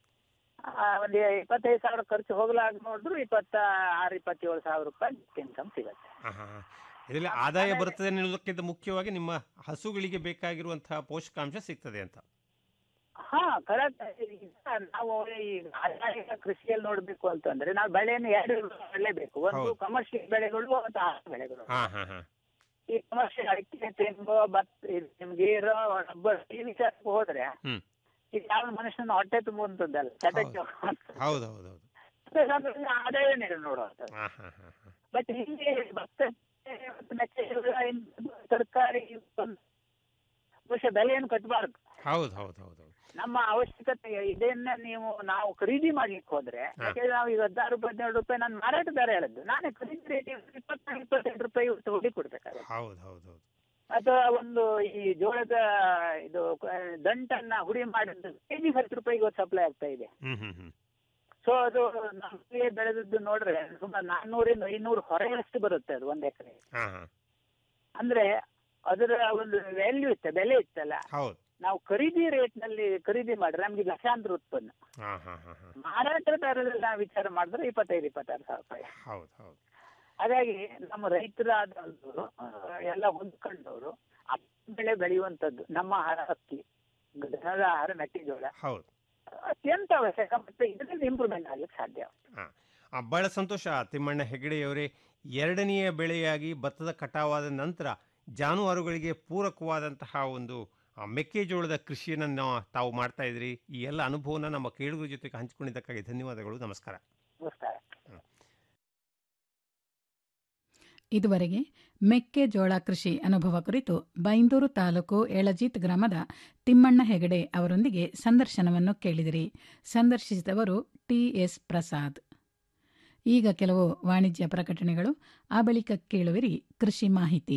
ಆ, ಒಂದು ಇಪ್ಪತ್ತೈದು ಸಾವಿರ ಖರ್ಚು ಹೋಗ್ಲಾಗ ನೋಡಿದ್ರು ಇಪ್ಪತ್ತ ಆರು ಇಪ್ಪತ್ತೇಳು ಸಾವಿರ ರೂಪಾಯಿ ಇನ್ಕಮ್ ಸಿಗುತ್ತೆ ಹಾ, ಹಾ, ಹಾ. ಇದರಲ್ಲಿ ಆದಾಯ ಬರ್ತದೆ ಅನ್ನೋದಕ್ಕಿಂತ ಮುಖ್ಯವಾಗಿ ನಿಮ್ಮ ಹಸುಗಳಿಗೆ ಬೇಕಾಗಿರುವಂತಹ ಪೋಷಕಾಂಶ ಸಿಗ್ತದೆ ಅಂತ ಹಾ ಕರೆಕ್ಟ್ ನಾವು ಈ ಆದಾಯ ಕೃಷಿಯಲ್ಲಿ ನೋಡ್ಬೇಕು ಅಂತಂದ್ರೆ ನಾವು ಬೆಳೆಯನ್ನು ಎರಡು ಬೆಳೆಬೇಕು ಒಂದು ಹೌದು. ಕಮರ್ಷಿಯಲ್ ಬೆಳೆಗಳು ಮತ್ತು ಆಹಾರ ಬೆಳೆಗಳು ಹಾ ಹಾ ಹಾ ಈ ಕಮರ್ಷಿಯಲ್ ಅಡಿಕೆ ತೆಂಗು ಭತ್ತ ಇದು ನಿಮ್ಗೆ ಗೇರು ರಬ್ಬರ್ ಈ ವಿಚಾರಕ್ಕೆ ಹೋದ್ರೆ ಹ್ಮ್ ಈಗ ಯಾವ ಮನುಷ್ಯನ ಹೊಟ್ಟೆ ತುಂಬುವಂತದ್ದಲ್ಲ ಚಟಕ್ಕೆ ಹೌದು ಹೌದು ಹೌದು ಆದಾಯನೇ ನೋಡುವಂಥದ್ದು ಹಾ ಹಾ ಹಾ ಹಾ ಬಟ್ ಇಲ್ಲಿ ಭತ್ತ ಮತ್ತು ಮೆಕ್ಕೆಜೋಳ ಇಂಥದ್ದು ತರಕಾರಿ ಒಂದು ಬಹುಶಃ ಬೆಲೆಯನ್ನು ಕಟ್ಟಬಾರ್ದು ಹೌದು ಹೌದು ಹೌದು ಹೌದು ನಮ್ಮ ಅವಶ್ಯಕತೆ ಇದನ್ನ ನೀವು ನಾವು ಖರೀದಿ ಮಾಡ್ಲಿಕ್ಕೆ ಹೋದ್ರೆ ಯಾಕಂದ್ರೆ ನಾವು ಈಗ ಹದಿನಾರು ರೂಪಾಯಿ ಹದಿನೇಳು ರೂಪಾಯಿ ನಾನು ಮಾರಾಟ ದರ ಹೇಳಿದ್ದು ನಾನೇ ಖರೀದಿ ರೇಟ್ ಇಪ್ಪತ್ನಾಲ್ಕು ಇಪ್ಪತ್ತೆಂಟು ರೂಪಾಯಿ ತಗೊಳ್ಳಿ ಕೊಡ್ಬೇಕಾಗುತ್ತೆ ಹೌದು ಹೌದು ಹೌದು ಅಥವಾ ಒಂದು ಈ ಜೋಳದ ಇದು ಕ- ದಂಟನ್ನ ಹುಡಿ ಮಾಡಿದ್ದು ಕೆಜಿ ಹತ್ತು ರೂಪಾಯಿಗೆ ಇವತ್ತು ಸಪ್ಲೈ ಆಗ್ತಾ ಇದೆ ಹ್ಮ್ ಹ್ಮ್ ಹ್ಮ್ ಸೊ ಅದು ನಮಗೆ ಬೆಳೆದದ್ದು ನೋಡ್ರೆ ಸುಮಾರು ನಾನ್ನೂರಿಂದ ಐನೂರು ಹೊರೆಯಷ್ಟು ಬರುತ್ತೆ ಅದು ಒಂದ್ ಎಕರೆ ಹಾ ಹಾ ಅಂದ್ರೆ ಅದರ ಒಂದು ವ್ಯಾಲ್ಯೂ ಇತ್ತ ಬೆಲೆ ಇತ್ತಲ್ಲ ಹೌದು ನಾವು ಖರೀದಿ ರೇಟ್ ನಲ್ಲಿ ಖರೀದಿ ಮಾಡಿದ್ರೆ ನಮ್ಗೆ ಲಕ್ಷಾಂತರ ಉತ್ಪನ್ನ ಹಾ ಹಾ ಹಾ ಹಾ ಮಾರಾಟ ದರದಲ್ಲಿ ನಾವು ವಿಚಾರ ಮಾಡಿದ್ರೆ ಇಪ್ಪತ್ತೈದು ಇಪ್ಪತ್ತಾರು ಸಾವಿರ ರೂಪಾಯಿ ಹೌದು ಹೌದು ಹಾಗಾಗಿ ನಮ್ಮ ರೈತರಾದವರು ಎಲ್ಲ ಹೊಂದ್ಕೊಂಡವರು ಬೆಳೆ ಬೆಳೆಯುವಂಥದ್ದು ನಮ್ಮ ಆಹಾರ ಅಕ್ಕಿ ದನದ ಆಹಾರ ಮೆಕ್ಕೆಜೋಳ ಹೌದು ಅತ್ಯಂತ ಅವಶ್ಯಕ ಮತ್ತೆ ಇದರಲ್ಲಿ ಇಂಪ್ರೂವ್ಮೆಂಟ್ ಆಗ್ಲಿಕ್ಕೆ ಸಾಧ್ಯ ಹಾ ಆ, ಬಹಳ ಸಂತೋಷ ತಿಮ್ಮಣ್ಣ ಹೆಗಡೆಯವರೇ ಎರಡನೆಯ ಬೆಳೆಯಾಗಿ ಭತ್ತದ ಕಟಾವಾದ ನಂತರ ಜಾನುವಾರುಗಳಿಗೆ ಪೂರಕವಾದಂತಹ ಒಂದು ಆ, ಮೆಕ್ಕೆಜೋಳದ ಕೃಷಿಯನ್ನು ನಾವು ತಾವು ಮಾಡ್ತಾ ಇದ್ರಿ ಈ ಎಲ್ಲ ಅನುಭವನ ನಮ್ಮ ಕೇಳುಗರ ಜೊತೆಗೆ ಹಂಚಿಕೊಂಡಿದ್ದಕ್ಕಾಗಿ ಧನ್ಯವಾದಗಳು ನಮಸ್ಕಾರ ನಮಸ್ಕಾರ ಇದುವರೆಗೆ ಮೆಕ್ಕೆಜೋಳ ಕೃಷಿ ಅನುಭವ ಕುರಿತು ಬೈಂದೂರು ತಾಲೂಕು ಎಳಜೀತ್ ಗ್ರಾಮದ ತಿಮ್ಮಣ್ಣ ಹೆಗಡೆ ಅವರೊಂದಿಗೆ ಸಂದರ್ಶನವನ್ನು ಕೇಳಿದಿರಿ ಸಂದರ್ಶಿಸಿದವರು ಟಿಎಸ್ ಪ್ರಸಾದ್ ಈಗ ಕೆಲವು ವಾಣಿಜ್ಯ ಪ್ರಕಟಣೆಗಳು ಆ ಬಳಿಕ ಕೇಳುವಿರಿ ಕೃಷಿ ಮಾಹಿತಿ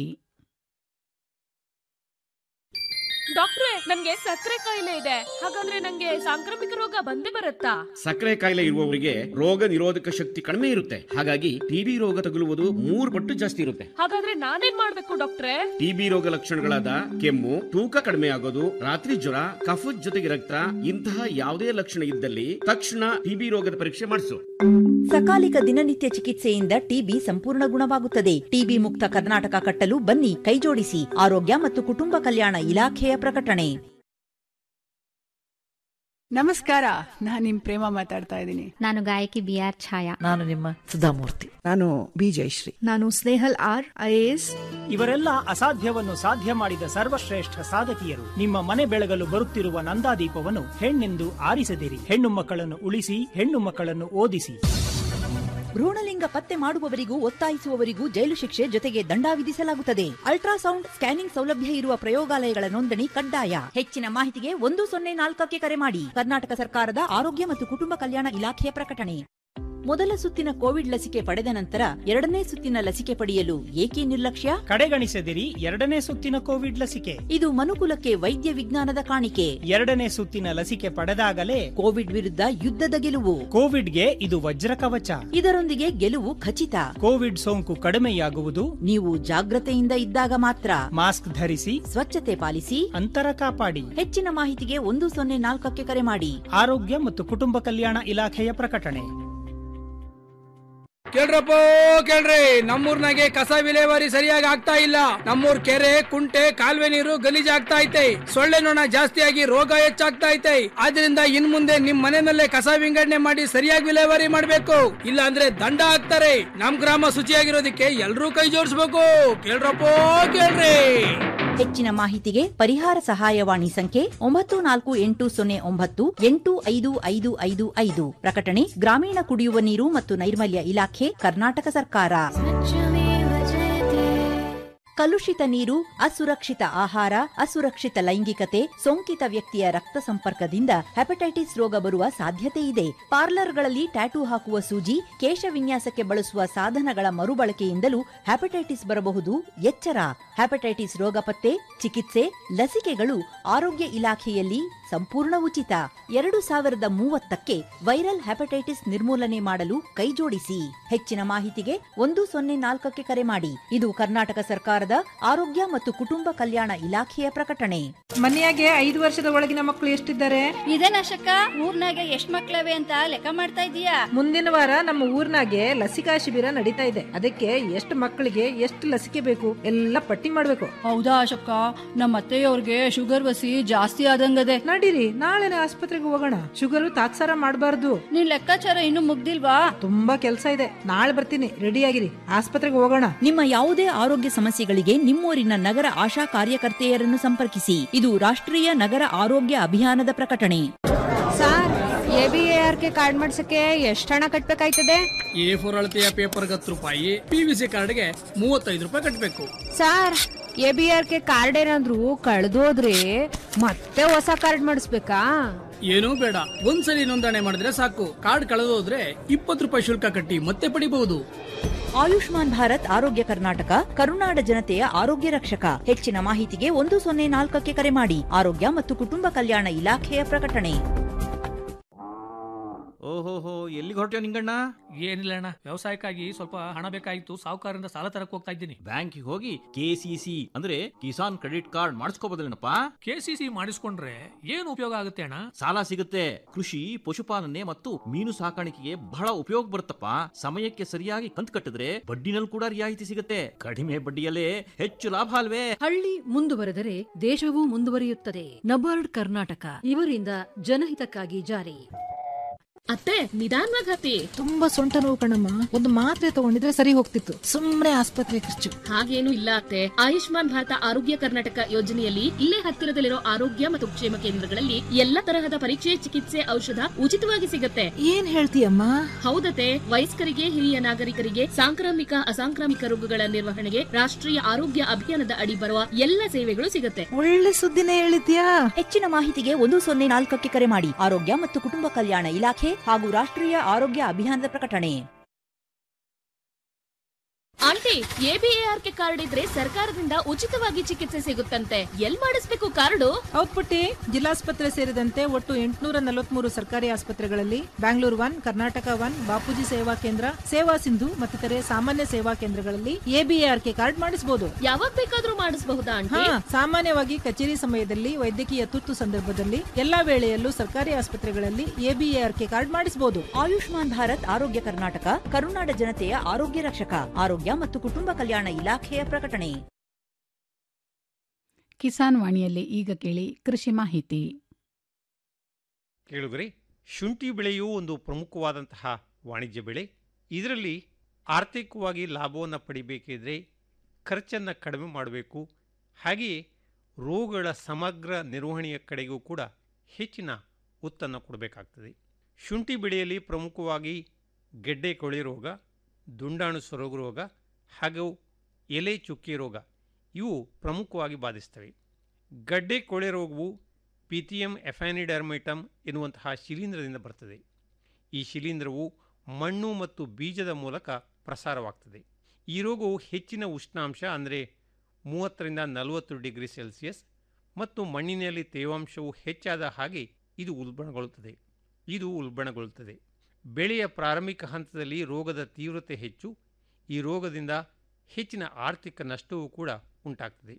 ಡಾಕ್ಟ್ರೆ ನನ್ಗೆ ಸಕ್ಕರೆ ಕಾಯಿಲೆ ಇದೆ ಹಾಗಾದ್ರೆ ನಂಗೆ ಸಾಂಕ್ರಾಮಿಕ ರೋಗ ಬಂದೇ ಬರುತ್ತಾ ಸಕ್ಕರೆ ಕಾಯಿಲೆ ಇರುವವರಿಗೆ ರೋಗ ನಿರೋಧಕ ಶಕ್ತಿ ಕಡಿಮೆ ಇರುತ್ತೆ ಹಾಗಾಗಿ ಟಿಬಿ ರೋಗ ತಗುಲುವುದು ಮೂರು ಪಟ್ಟು ಜಾಸ್ತಿ ಇರುತ್ತೆ ಹಾಗಾದ್ರೆ ನಾನೇನ್ ಮಾಡ್ಬೇಕು ಡಾಕ್ಟ್ರೆ ಟಿಬಿ ರೋಗ ಲಕ್ಷಣಗಳಾದ ಕೆಮ್ಮು ತೂಕ ಕಡಿಮೆ ಆಗೋದು ರಾತ್ರಿ ಜ್ವರ ಕಫದ ಜೊತೆಗೆ ರಕ್ತ ಇಂತಹ ಯಾವುದೇ ಲಕ್ಷಣ ಇದ್ದಲ್ಲಿ ತಕ್ಷಣ ಟಿಬಿ ರೋಗದ ಪರೀಕ್ಷೆ ಮಾಡಿಸು ಸಕಾಲಿಕ ದಿನನಿತ್ಯ ಚಿಕಿತ್ಸೆಯಿಂದ ಟಿಬಿ ಸಂಪೂರ್ಣ ಗುಣವಾಗುತ್ತದೆ ಟಿಬಿ ಮುಕ್ತ ಕರ್ನಾಟಕ ಕಟ್ಟಲು ಬನ್ನಿ ಕೈಜೋಡಿಸಿ ಆರೋಗ್ಯ ಮತ್ತು ಕುಟುಂಬ ಕಲ್ಯಾಣ ಇಲಾಖೆಯ ಪ್ರಕಟಣೆ ನಮಸ್ಕಾರ ನಾನು ನಿಮ್ ಪ್ರೇಮ ಮಾತಾಡ್ತಾ ಇದ್ದೀನಿ ನಾನು ಗಾಯಕಿ ಬಿ ಆರ್ ಛಾಯಾ ನಾನು ನಿಮ್ಮ ಸುಧಾಮೂರ್ತಿ ನಾನು ಬಿ ಜಯಶ್ರೀ ನಾನು ಸ್ನೇಹಲ್ ಆರ್ ಐಎಎಸ್ ಇವರೆಲ್ಲ ಅಸಾಧ್ಯವನ್ನು ಸಾಧ್ಯ ಮಾಡಿದ ಸರ್ವಶ್ರೇಷ್ಠ ಸಾಧಕಿಯರು ನಿಮ್ಮ ಮನೆ ಬೆಳಗಲು ಬರುತ್ತಿರುವ ನಂದಾದೀಪವನ್ನು ಹೆಣ್ಣೆಂದು ಆರಿಸದಿರಿ ಹೆಣ್ಣು ಮಕ್ಕಳನ್ನು ಉಳಿಸಿ ಹೆಣ್ಣು ಮಕ್ಕಳನ್ನು ಓದಿಸಿ ಭ್ರೂಣಲಿಂಗ ಪತ್ತೆ ಮಾಡುವವರಿಗೂ ಒತ್ತಾಯಿಸುವವರಿಗೂ ಜೈಲು ಶಿಕ್ಷೆ ಜೊತೆಗೆ ದಂಡ ವಿಧಿಸಲಾಗುತ್ತದೆ ಅಲ್ಟ್ರಾಸೌಂಡ್ ಸ್ಕ್ಯಾನಿಂಗ್ ಸೌಲಭ್ಯ ಇರುವ ಪ್ರಯೋಗಾಲಯಗಳ ನೋಂದಣಿ ಕಡ್ಡಾಯ ಹೆಚ್ಚಿನ ಮಾಹಿತಿಗೆ ಒಂದು ಸೊನ್ನೆ ನಾಲ್ಕಕ್ಕೆ ಕರೆ ಮಾಡಿ ಕರ್ನಾಟಕ ಸರ್ಕಾರದ ಆರೋಗ್ಯ ಮತ್ತು ಕುಟುಂಬ ಕಲ್ಯಾಣ ಇಲಾಖೆಯ ಪ್ರಕಟಣೆ ಮೊದಲ ಸುತ್ತಿನ ಕೋವಿಡ್ ಲಸಿಕೆ ಪಡೆದ ನಂತರ ಎರಡನೇ ಸುತ್ತಿನ ಲಸಿಕೆ ಪಡೆಯಲು ಏಕೆ ನಿರ್ಲಕ್ಷ್ಯ ಕಡೆಗಣಿಸದಿರಿ ಎರಡನೇ ಸುತ್ತಿನ ಕೋವಿಡ್ ಲಸಿಕೆ ಇದು ಮನುಕುಲಕ್ಕೆ ವೈದ್ಯ ವಿಜ್ಞಾನದ ಕಾಣಿಕೆ ಎರಡನೇ ಸುತ್ತಿನ ಲಸಿಕೆ ಪಡೆದಾಗಲೇ ಕೋವಿಡ್ ವಿರುದ್ಧ ಯುದ್ಧದ ಗೆಲುವು ಕೋವಿಡ್ಗೆ ಇದು ವಜ್ರ ಕವಚ ಇದರೊಂದಿಗೆ ಗೆಲುವು ಖಚಿತ ಕೋವಿಡ್ ಸೋಂಕು ಕಡಿಮೆಯಾಗುವುದು ನೀವು ಜಾಗ್ರತೆಯಿಂದ ಇದ್ದಾಗ ಮಾತ್ರ ಮಾಸ್ಕ್ ಧರಿಸಿ ಸ್ವಚ್ಛತೆ ಪಾಲಿಸಿ ಅಂತರ ಕಾಪಾಡಿ ಹೆಚ್ಚಿನ ಮಾಹಿತಿಗೆ ಒಂದು ಸೊನ್ನೆ ನಾಲ್ಕಕ್ಕೆ ಕರೆ ಮಾಡಿ ಆರೋಗ್ಯ ಮತ್ತು ಕುಟುಂಬ ಕಲ್ಯಾಣ ಇಲಾಖೆಯ ಪ್ರಕಟಣೆ ಕೇಳ್ರಪ್ಪ ಕೇಳ್ರಿ ನಮ್ಮೂರ್ನಾಗೆ ಕಸ ವಿಲೇವಾರಿ ಸರಿಯಾಗಿ ಆಗ್ತಾ ಇಲ್ಲ ನಮ್ಮೂರ್ ಕೆರೆ ಕುಂಟೆ ಕಾಲುವೆ ನೀರು ಗಲೀಜ್ ಆಗ್ತಾ ಐತೆ ಸೊಳ್ಳೆ ನೊಣ ಜಾಸ್ತಿಯಾಗಿ ರೋಗ ಹೆಚ್ಚಾಗ್ತಾ ಐತೆ ಆದ್ರಿಂದ ಇನ್ ಮುಂದೆ ನಿಮ್ ಮನೆಯಲ್ಲೇ ಕಸ ವಿಂಗಡಣೆ ಮಾಡಿ ಸರಿಯಾಗಿ ವಿಲೇವಾರಿ ಮಾಡ್ಬೇಕು ಇಲ್ಲ ಅಂದ್ರೆ ದಂಡ ಹಾಕ್ತಾರೆ ನಮ್ ಗ್ರಾಮ ಶುಚಿಯಾಗಿರೋದಕ್ಕೆ ಎಲ್ರೂ ಕೈ ಜೋಡಿಸ್ಬೇಕು ಕೇಳ್ರಪ್ಪ ಕೇಳ್ರಿ ಹೆಚ್ಚಿನ ಮಾಹಿತಿಗೆ ಪರಿಹಾರ ಸಹಾಯವಾಣಿ ಸಂಖ್ಯೆ ಒಂಬತ್ತು ನಾಲ್ಕು ಎಂಟು ಸೊನ್ನೆ ಒಂಬತ್ತು ಎಂಟು ಐದು ಐದು ಐದು ಐದು ಪ್ರಕಟಣೆ ಗ್ರಾಮೀಣ ಕುಡಿಯುವ ನೀರು ಮತ್ತು ನೈರ್ಮಲ್ಯ ಇಲಾಖೆ ಕರ್ನಾಟಕ ಸರ್ಕಾರ ಕಲುಷಿತ ನೀರು ಅಸುರಕ್ಷಿತ ಆಹಾರ ಅಸುರಕ್ಷಿತ ಲೈಂಗಿಕತೆ ಸೋಂಕಿತ ವ್ಯಕ್ತಿಯ ರಕ್ತ ಸಂಪರ್ಕದಿಂದ ಹೆಪಟೈಟಿಸ್ ರೋಗ ಬರುವ ಸಾಧ್ಯತೆ ಇದೆ ಪಾರ್ಲರ್ಗಳಲ್ಲಿ ಟ್ಯಾಟೂ ಹಾಕುವ ಸೂಜಿ ಕೇಶ ವಿನ್ಯಾಸಕ್ಕೆ ಬಳಸುವ ಸಾಧನಗಳ ಮರುಬಳಕೆಯಿಂದಲೂ ಹೆಪಟೈಟಿಸ್ ಬರಬಹುದು ಎಚ್ಚರ ಹೆಪಟೈಟಿಸ್ ರೋಗ ಪತ್ತೆ ಚಿಕಿತ್ಸೆ ಲಸಿಕೆಗಳು ಆರೋಗ್ಯ ಇಲಾಖೆಯಲ್ಲಿ ಸಂಪೂರ್ಣ ಉಚಿತ ಎರಡು ಸಾವಿರದ ಮೂವತ್ತಕ್ಕೆ ವೈರಲ್ ಹೆಪಟೈಟಿಸ್ ನಿರ್ಮೂಲನೆ ಮಾಡಲು ಕೈಜೋಡಿಸಿ ಹೆಚ್ಚಿನ ಮಾಹಿತಿಗೆ ಒಂದು ಸೊನ್ನೆ ನಾಲ್ಕಕ್ಕೆ ಕರೆ ಮಾಡಿ ಇದು ಕರ್ನಾಟಕ ಸರ್ಕಾರದ ಆರೋಗ್ಯ ಮತ್ತು ಕುಟುಂಬ ಕಲ್ಯಾಣ ಇಲಾಖೆಯ ಪ್ರಕಟಣೆ ಮನೆಯಾಗೆ ಐದು ವರ್ಷದ ಒಳಗಿನ ಮಕ್ಕಳು ಎಷ್ಟಿದ್ದಾರೆ ಇದೇ ನಶಕ ಊರ್ನಾಗ ಎಷ್ಟ್ ಮಕ್ಳವೆ ಅಂತ ಲೆಕ್ಕ ಮಾಡ್ತಾ ಇದೀಯಾ ಮುಂದಿನ ವಾರ ನಮ್ಮ ಊರ್ನಾಗೆ ಲಸಿಕಾ ಶಿಬಿರ ನಡೀತಾ ಇದೆ ಅದಕ್ಕೆ ಎಷ್ಟು ಮಕ್ಕಳಿಗೆ ಎಷ್ಟು ಲಸಿಕೆ ಬೇಕು ಎಲ್ಲ ಪಟ್ಟಿ ಮಾಡ್ಬೇಕು ಹೌದಾ ಅಶಕ್ಕ ನಮ್ಮ ಅತ್ತೆಯವ್ರಿಗೆ ಶುಗರ್ ವಸಿ ಜಾಸ್ತಿ ಆದಂಗದೆ ನಡೀರಿ ನಾಳೆನೆ ಆಸ್ಪತ್ರೆಗೆ ಹೋಗೋಣ ಶುಗರ್ ತಾತ್ಸಾರ ಮಾಡಬಾರ್ದು ನಿನ್ ಲೆಕ್ಕಾಚಾರ ಇನ್ನು ಮುಗ್ದಿಲ್ವಾ ತುಂಬಾ ಕೆಲಸ ಇದೆ ನಾಳೆ ಬರ್ತೀನಿ ರೆಡಿ ಆಗಿರಿ ಆಸ್ಪತ್ರೆಗೆ ಹೋಗೋಣ ನಿಮ್ಮ ಯಾವುದೇ ಆರೋಗ್ಯ ಸಮಸ್ಯೆಗಳಿಗೆ ನಿಮ್ಮೂರಿನ ನಗರ ಆಶಾ ಕಾರ್ಯಕರ್ತೆಯರನ್ನು ಸಂಪರ್ಕಿಸಿ ಇದು ರಾಷ್ಟ್ರೀಯ ನಗರ ಆರೋಗ್ಯ ಅಭಿಯಾನದ ಪ್ರಕಟಣೆ sir A B A R K card ಮಾಡ್ಸಕ್ಕೆ ಎಷ್ಟು ಹಣ ಕಟ್ಬೇಕಾಯ್ತದೆ ಎ ಫೋರ್ ಅಳತೆಯ ಪೇಪರ್ಗೆ ಹತ್ತು ರೂಪಾಯಿ ಪಿ ವಿ ಸಿ ಕಾರ್ಡ್ಗೆ ಮೂವತ್ತೈದು ರೂಪಾಯಿ ಕಟ್ಟಬೇಕು sir A B R K card ಏನಾದ್ರು ಕಳೆದೋದ್ರೆ ಮತ್ತೆ ಹೊಸ ಕಾರ್ಡ್ ಮಾಡಿಸ್ಬೇಕಾ ಏನೂ ಬೇಡ ಒಂದ್ಸಲಿ ನೋಂದಣಿ ಮಾಡಿದ್ರೆ ಸಾಕು ಕಾರ್ಡ್ ಕಳೆದೋದ್ರೆ ಇಪ್ಪತ್ತು ರೂಪಾಯಿ ಶುಲ್ಕ ಕಟ್ಟಿ ಮತ್ತೆ ಪಡಿಬಹುದು ಆಯುಷ್ಮಾನ್ ಭಾರತ್ ಆರೋಗ್ಯ ಕರ್ನಾಟಕ ಕರುನಾಡ ಜನತೆಯ ಆರೋಗ್ಯ ರಕ್ಷಕ ಹೆಚ್ಚಿನ ಮಾಹಿತಿಗೆ ಒಂದು ಸೊನ್ನೆ ನಾಲ್ಕಕ್ಕೆ ಕರೆ ಮಾಡಿ ಆರೋಗ್ಯ ಮತ್ತು ಕುಟುಂಬ ಕಲ್ಯಾಣ ಇಲಾಖೆಯ ಪ್ರಕಟಣೆ ಓಹೋಹೋ ಎಲ್ಲಿಗೆ ಹೊರಟ್ಯೋ ನಿಂಗಣ್ಣ ಏನಿಲ್ಲ ಅಣ್ಣ ವ್ಯವಸಾಯಕ್ಕಾಗಿ ಸ್ವಲ್ಪ ಹಣ ಬೇಕಾಗಿತ್ತು ಸಾಹುಕಾರರಿಂದ ಸಾಲ ತರಕ್ ಹೋಗ್ತಾ ಇದ್ದೀನಿ ಬ್ಯಾಂಕಿಗೆ ಹೋಗಿ ಕೆಸಿಸಿ ಅಂದ್ರೆ ಕಿಸಾನ್ ಕ್ರೆಡಿಟ್ ಕಾರ್ಡ್ ಮಾಡಿಸ್ಕೋಬೋದಲ್ಲೇನಪ್ಪ ಕೆಸಿಸಿ ಮಾಡಿಸ್ಕೊಂಡ್ರೆ ಏನು ಉಪಯೋಗ ಆಗುತ್ತೆ ಅಣ್ಣ ಸಾಲ ಸಿಗುತ್ತೆ ಕೃಷಿ ಪಶುಪಾಲನೆ ಮತ್ತು ಮೀನು ಸಾಕಾಣಿಕೆಗೆ ಬಹಳ ಉಪಯೋಗ ಬರುತ್ತಪ್ಪ ಸಮಯಕ್ಕೆ ಸರಿಯಾಗಿ ಕಂತು ಕಟ್ಟಿದ್ರೆ ಬಡ್ಡಿನಲ್ಲಿ ಕೂಡ ರಿಯಾಯಿತಿ ಸಿಗುತ್ತೆ ಕಡಿಮೆ ಬಡ್ಡಿಯಲ್ಲೇ ಹೆಚ್ಚು ಲಾಭ ಅಲ್ವೇ ಹಳ್ಳಿ ಮುಂದುವರೆದರೆ ದೇಶವೂ ಮುಂದುವರಿಯುತ್ತದೆ ನಬಾರ್ಡ್ ಕರ್ನಾಟಕ ಇವರಿಂದ ಜನಹಿತಕ್ಕಾಗಿ ಜಾರಿ ಅತ್ತೆ ನಿಧಾನವಾಗಿ ಹತ್ತಿ ತುಂಬಾ ಸೊಂಟ ನೋವು ಕಣಮ್ಮ ಒಂದು ಮಾತ್ರೆ ತಗೊಂಡಿದ್ರೆ ಸರಿ ಹೋಗ್ತಿತ್ತು ಸುಮ್ನೆ ಆಸ್ಪತ್ರೆ ಖರ್ಚು ಹಾಗೇನು ಇಲ್ಲ ಅತ್ತೆ ಆಯುಷ್ಮಾನ್ ಭಾರತ ಆರೋಗ್ಯ ಕರ್ನಾಟಕ ಯೋಜನೆಯಲ್ಲಿ ಇಲ್ಲೇ ಹತ್ತಿರದಲ್ಲಿರೋ ಆರೋಗ್ಯ ಮತ್ತು ಕ್ಷೇಮ ಕೇಂದ್ರಗಳಲ್ಲಿ ಎಲ್ಲ ತರಹದ ಪರೀಕ್ಷೆ ಚಿಕಿತ್ಸೆ ಔಷಧ ಉಚಿತವಾಗಿ ಸಿಗುತ್ತೆ ಏನ್ ಹೇಳ್ತೀಯಮ್ಮ ಹೌದತೆ ವಯಸ್ಕರಿಗೆ ಹಿರಿಯ ನಾಗರಿಕರಿಗೆ ಸಾಂಕ್ರಾಮಿಕ ಅಸಾಂಕ್ರಾಮಿಕ ರೋಗಗಳ ನಿರ್ವಹಣೆಗೆ ರಾಷ್ಟ್ರೀಯ ಆರೋಗ್ಯ ಅಭಿಯಾನದ ಅಡಿ ಬರುವ ಎಲ್ಲ ಸೇವೆಗಳು ಸಿಗುತ್ತೆ ಒಳ್ಳೆ ಸುದ್ದಿನೇ ಹೇಳಿದ್ಯಾ ಹೆಚ್ಚಿನ ಮಾಹಿತಿಗೆ ಒಂದು ಸೊನ್ನೆ ನಾಲ್ಕಕ್ಕೆ ಕರೆ ಮಾಡಿ ಆರೋಗ್ಯ ಮತ್ತು ಕುಟುಂಬ ಕಲ್ಯಾಣ ಇಲಾಖೆ ಹಾಗೂ ರಾಷ್ಟ್ರೀಯ ಆರೋಗ್ಯ ಅಭಿಯಾನದ ಪ್ರಕಟಣೆ ಆಂಟಿ ಎಬಿಎಆರ್ಕೆ ಕಾರ್ಡ್ ಇದ್ರೆ ಸರ್ಕಾರದಿಂದ ಉಚಿತವಾಗಿ ಚಿಕಿತ್ಸೆ ಸಿಗುತ್ತಂತೆ ಎಲ್ ಮಾಡಿಸ್ಬೇಕು ಕಾರ್ಡು ಹೌದ್ ಪುಟ್ಟಿ ಜಿಲ್ಲಾಸ್ಪತ್ರೆ ಸೇರಿದಂತೆ ಒಟ್ಟು ಎಂಟುನೂರ ನಲವತ್ಮೂರು ಸರ್ಕಾರಿ ಆಸ್ಪತ್ರೆಗಳಲ್ಲಿ ಬ್ಯಾಂಗ್ಳೂರ್ ಒನ್ ಕರ್ನಾಟಕ ಒನ್ ಬಾಪೂಜಿ ಸೇವಾ ಕೇಂದ್ರ ಸೇವಾ ಸಿಂಧು ಮತ್ತಿತರೆ ಸಾಮಾನ್ಯ ಸೇವಾ ಕೇಂದ್ರಗಳಲ್ಲಿ ಎಬಿಎಆರ್ಕೆ ಕಾರ್ಡ್ ಮಾಡಿಸಬಹುದು ಯಾವಾಗ ಬೇಕಾದ್ರೂ ಮಾಡಿಸಬಹುದಾ ಹಾ ಆಂಟಿ ಸಾಮಾನ್ಯವಾಗಿ ಕಚೇರಿ ಸಮಯದಲ್ಲಿ ವೈದ್ಯಕೀಯ ತುರ್ತು ಸಂದರ್ಭದಲ್ಲಿ ಎಲ್ಲಾ ವೇಳೆಯಲ್ಲೂ ಸರ್ಕಾರಿ ಆಸ್ಪತ್ರೆಗಳಲ್ಲಿ ಎಬಿಎಆರ್ಕೆ ಕಾರ್ಡ್ ಮಾಡಿಸಬಹುದು ಆಯುಷ್ಮಾನ್ ಭಾರತ್ ಆರೋಗ್ಯ ಕರ್ನಾಟಕ ಕರುನಾಡ ಜನತೆಯ ಆರೋಗ್ಯ ರಕ್ಷಕ ಆರೋಗ್ಯ ಮತ್ತು ಕುಟುಂಬ ಕಲ್ಯಾಣ ಇಲಾಖೆಯ ಪ್ರಕಟಣೆ ಕಿಸಾನ್ ವಾಣಿಯಲ್ಲಿ ಈಗ ಕೇಳಿ ಕೃಷಿ ಮಾಹಿತಿ ಕೇಳುಗರೆ ಶುಂಠಿ ಬೆಳೆಯು ಒಂದು ಪ್ರಮುಖವಾದಂತಹ ವಾಣಿಜ್ಯ ಬೆಳೆ ಇದರಲ್ಲಿ ಆರ್ಥಿಕವಾಗಿ ಲಾಭವನ್ನು ಪಡಿಬೇಕಿದ್ರೆ ಖರ್ಚನ್ನು ಕಡಿಮೆ ಮಾಡಬೇಕು ಹಾಗೆಯೇ ರೋಗಗಳ ಸಮಗ್ರ ನಿರ್ವಹಣೆಯ ಕಡೆಗೂ ಕೂಡ ಹೆಚ್ಚಿನ ಒತ್ತನ್ನು ಕೊಡಬೇಕಾಗ್ತದೆ ಶುಂಠಿ ಬೆಳೆಯಲ್ಲಿ ಪ್ರಮುಖವಾಗಿ ಗೆಡ್ಡೆ ಕೊಳೆ ರೋಗ ದುಂಡಾಣು ಸೊರಗು ರೋಗ ಹಾಗೂ ಎಲೆ ಚುಕ್ಕಿ ರೋಗ ಇವು ಪ್ರಮುಖವಾಗಿ ಬಾಧಿಸ್ತವೆ ಗಡ್ಡೆ ಕೊಳೆ ರೋಗವು ಪಿಥಿಯಂ ಎಫ್ಯಾನಿಡರ್ಮಿಟಮ್ ಎನ್ನುವಂತಹ ಶಿಲೀಂಧ್ರದಿಂದ ಬರ್ತದೆ ಈ ಶಿಲೀಂಧ್ರವು ಮಣ್ಣು ಮತ್ತು ಬೀಜದ ಮೂಲಕ ಪ್ರಸಾರವಾಗ್ತದೆ ಈ ರೋಗವು ಹೆಚ್ಚಿನ ಉಷ್ಣಾಂಶ ಅಂದರೆ ಮೂವತ್ತರಿಂದ ನಲವತ್ತು ಡಿಗ್ರಿ ಸೆಲ್ಸಿಯಸ್ ಮತ್ತು ಮಣ್ಣಿನಲ್ಲಿ ತೇವಾಂಶವು ಹೆಚ್ಚಾದ ಹಾಗೆ ಇದು ಉಲ್ಬಣಗೊಳ್ಳುತ್ತದೆ ಇದು ಉಲ್ಬಣಗೊಳ್ಳುತ್ತದೆ ಬೆಳೆಯ ಪ್ರಾರಂಭಿಕ ಹಂತದಲ್ಲಿ ರೋಗದ ತೀವ್ರತೆ ಹೆಚ್ಚು ಈ ರೋಗದಿಂದ ಹೆಚ್ಚಿನ ಆರ್ಥಿಕ ನಷ್ಟವೂ ಕೂಡ ಉಂಟಾಗ್ತದೆ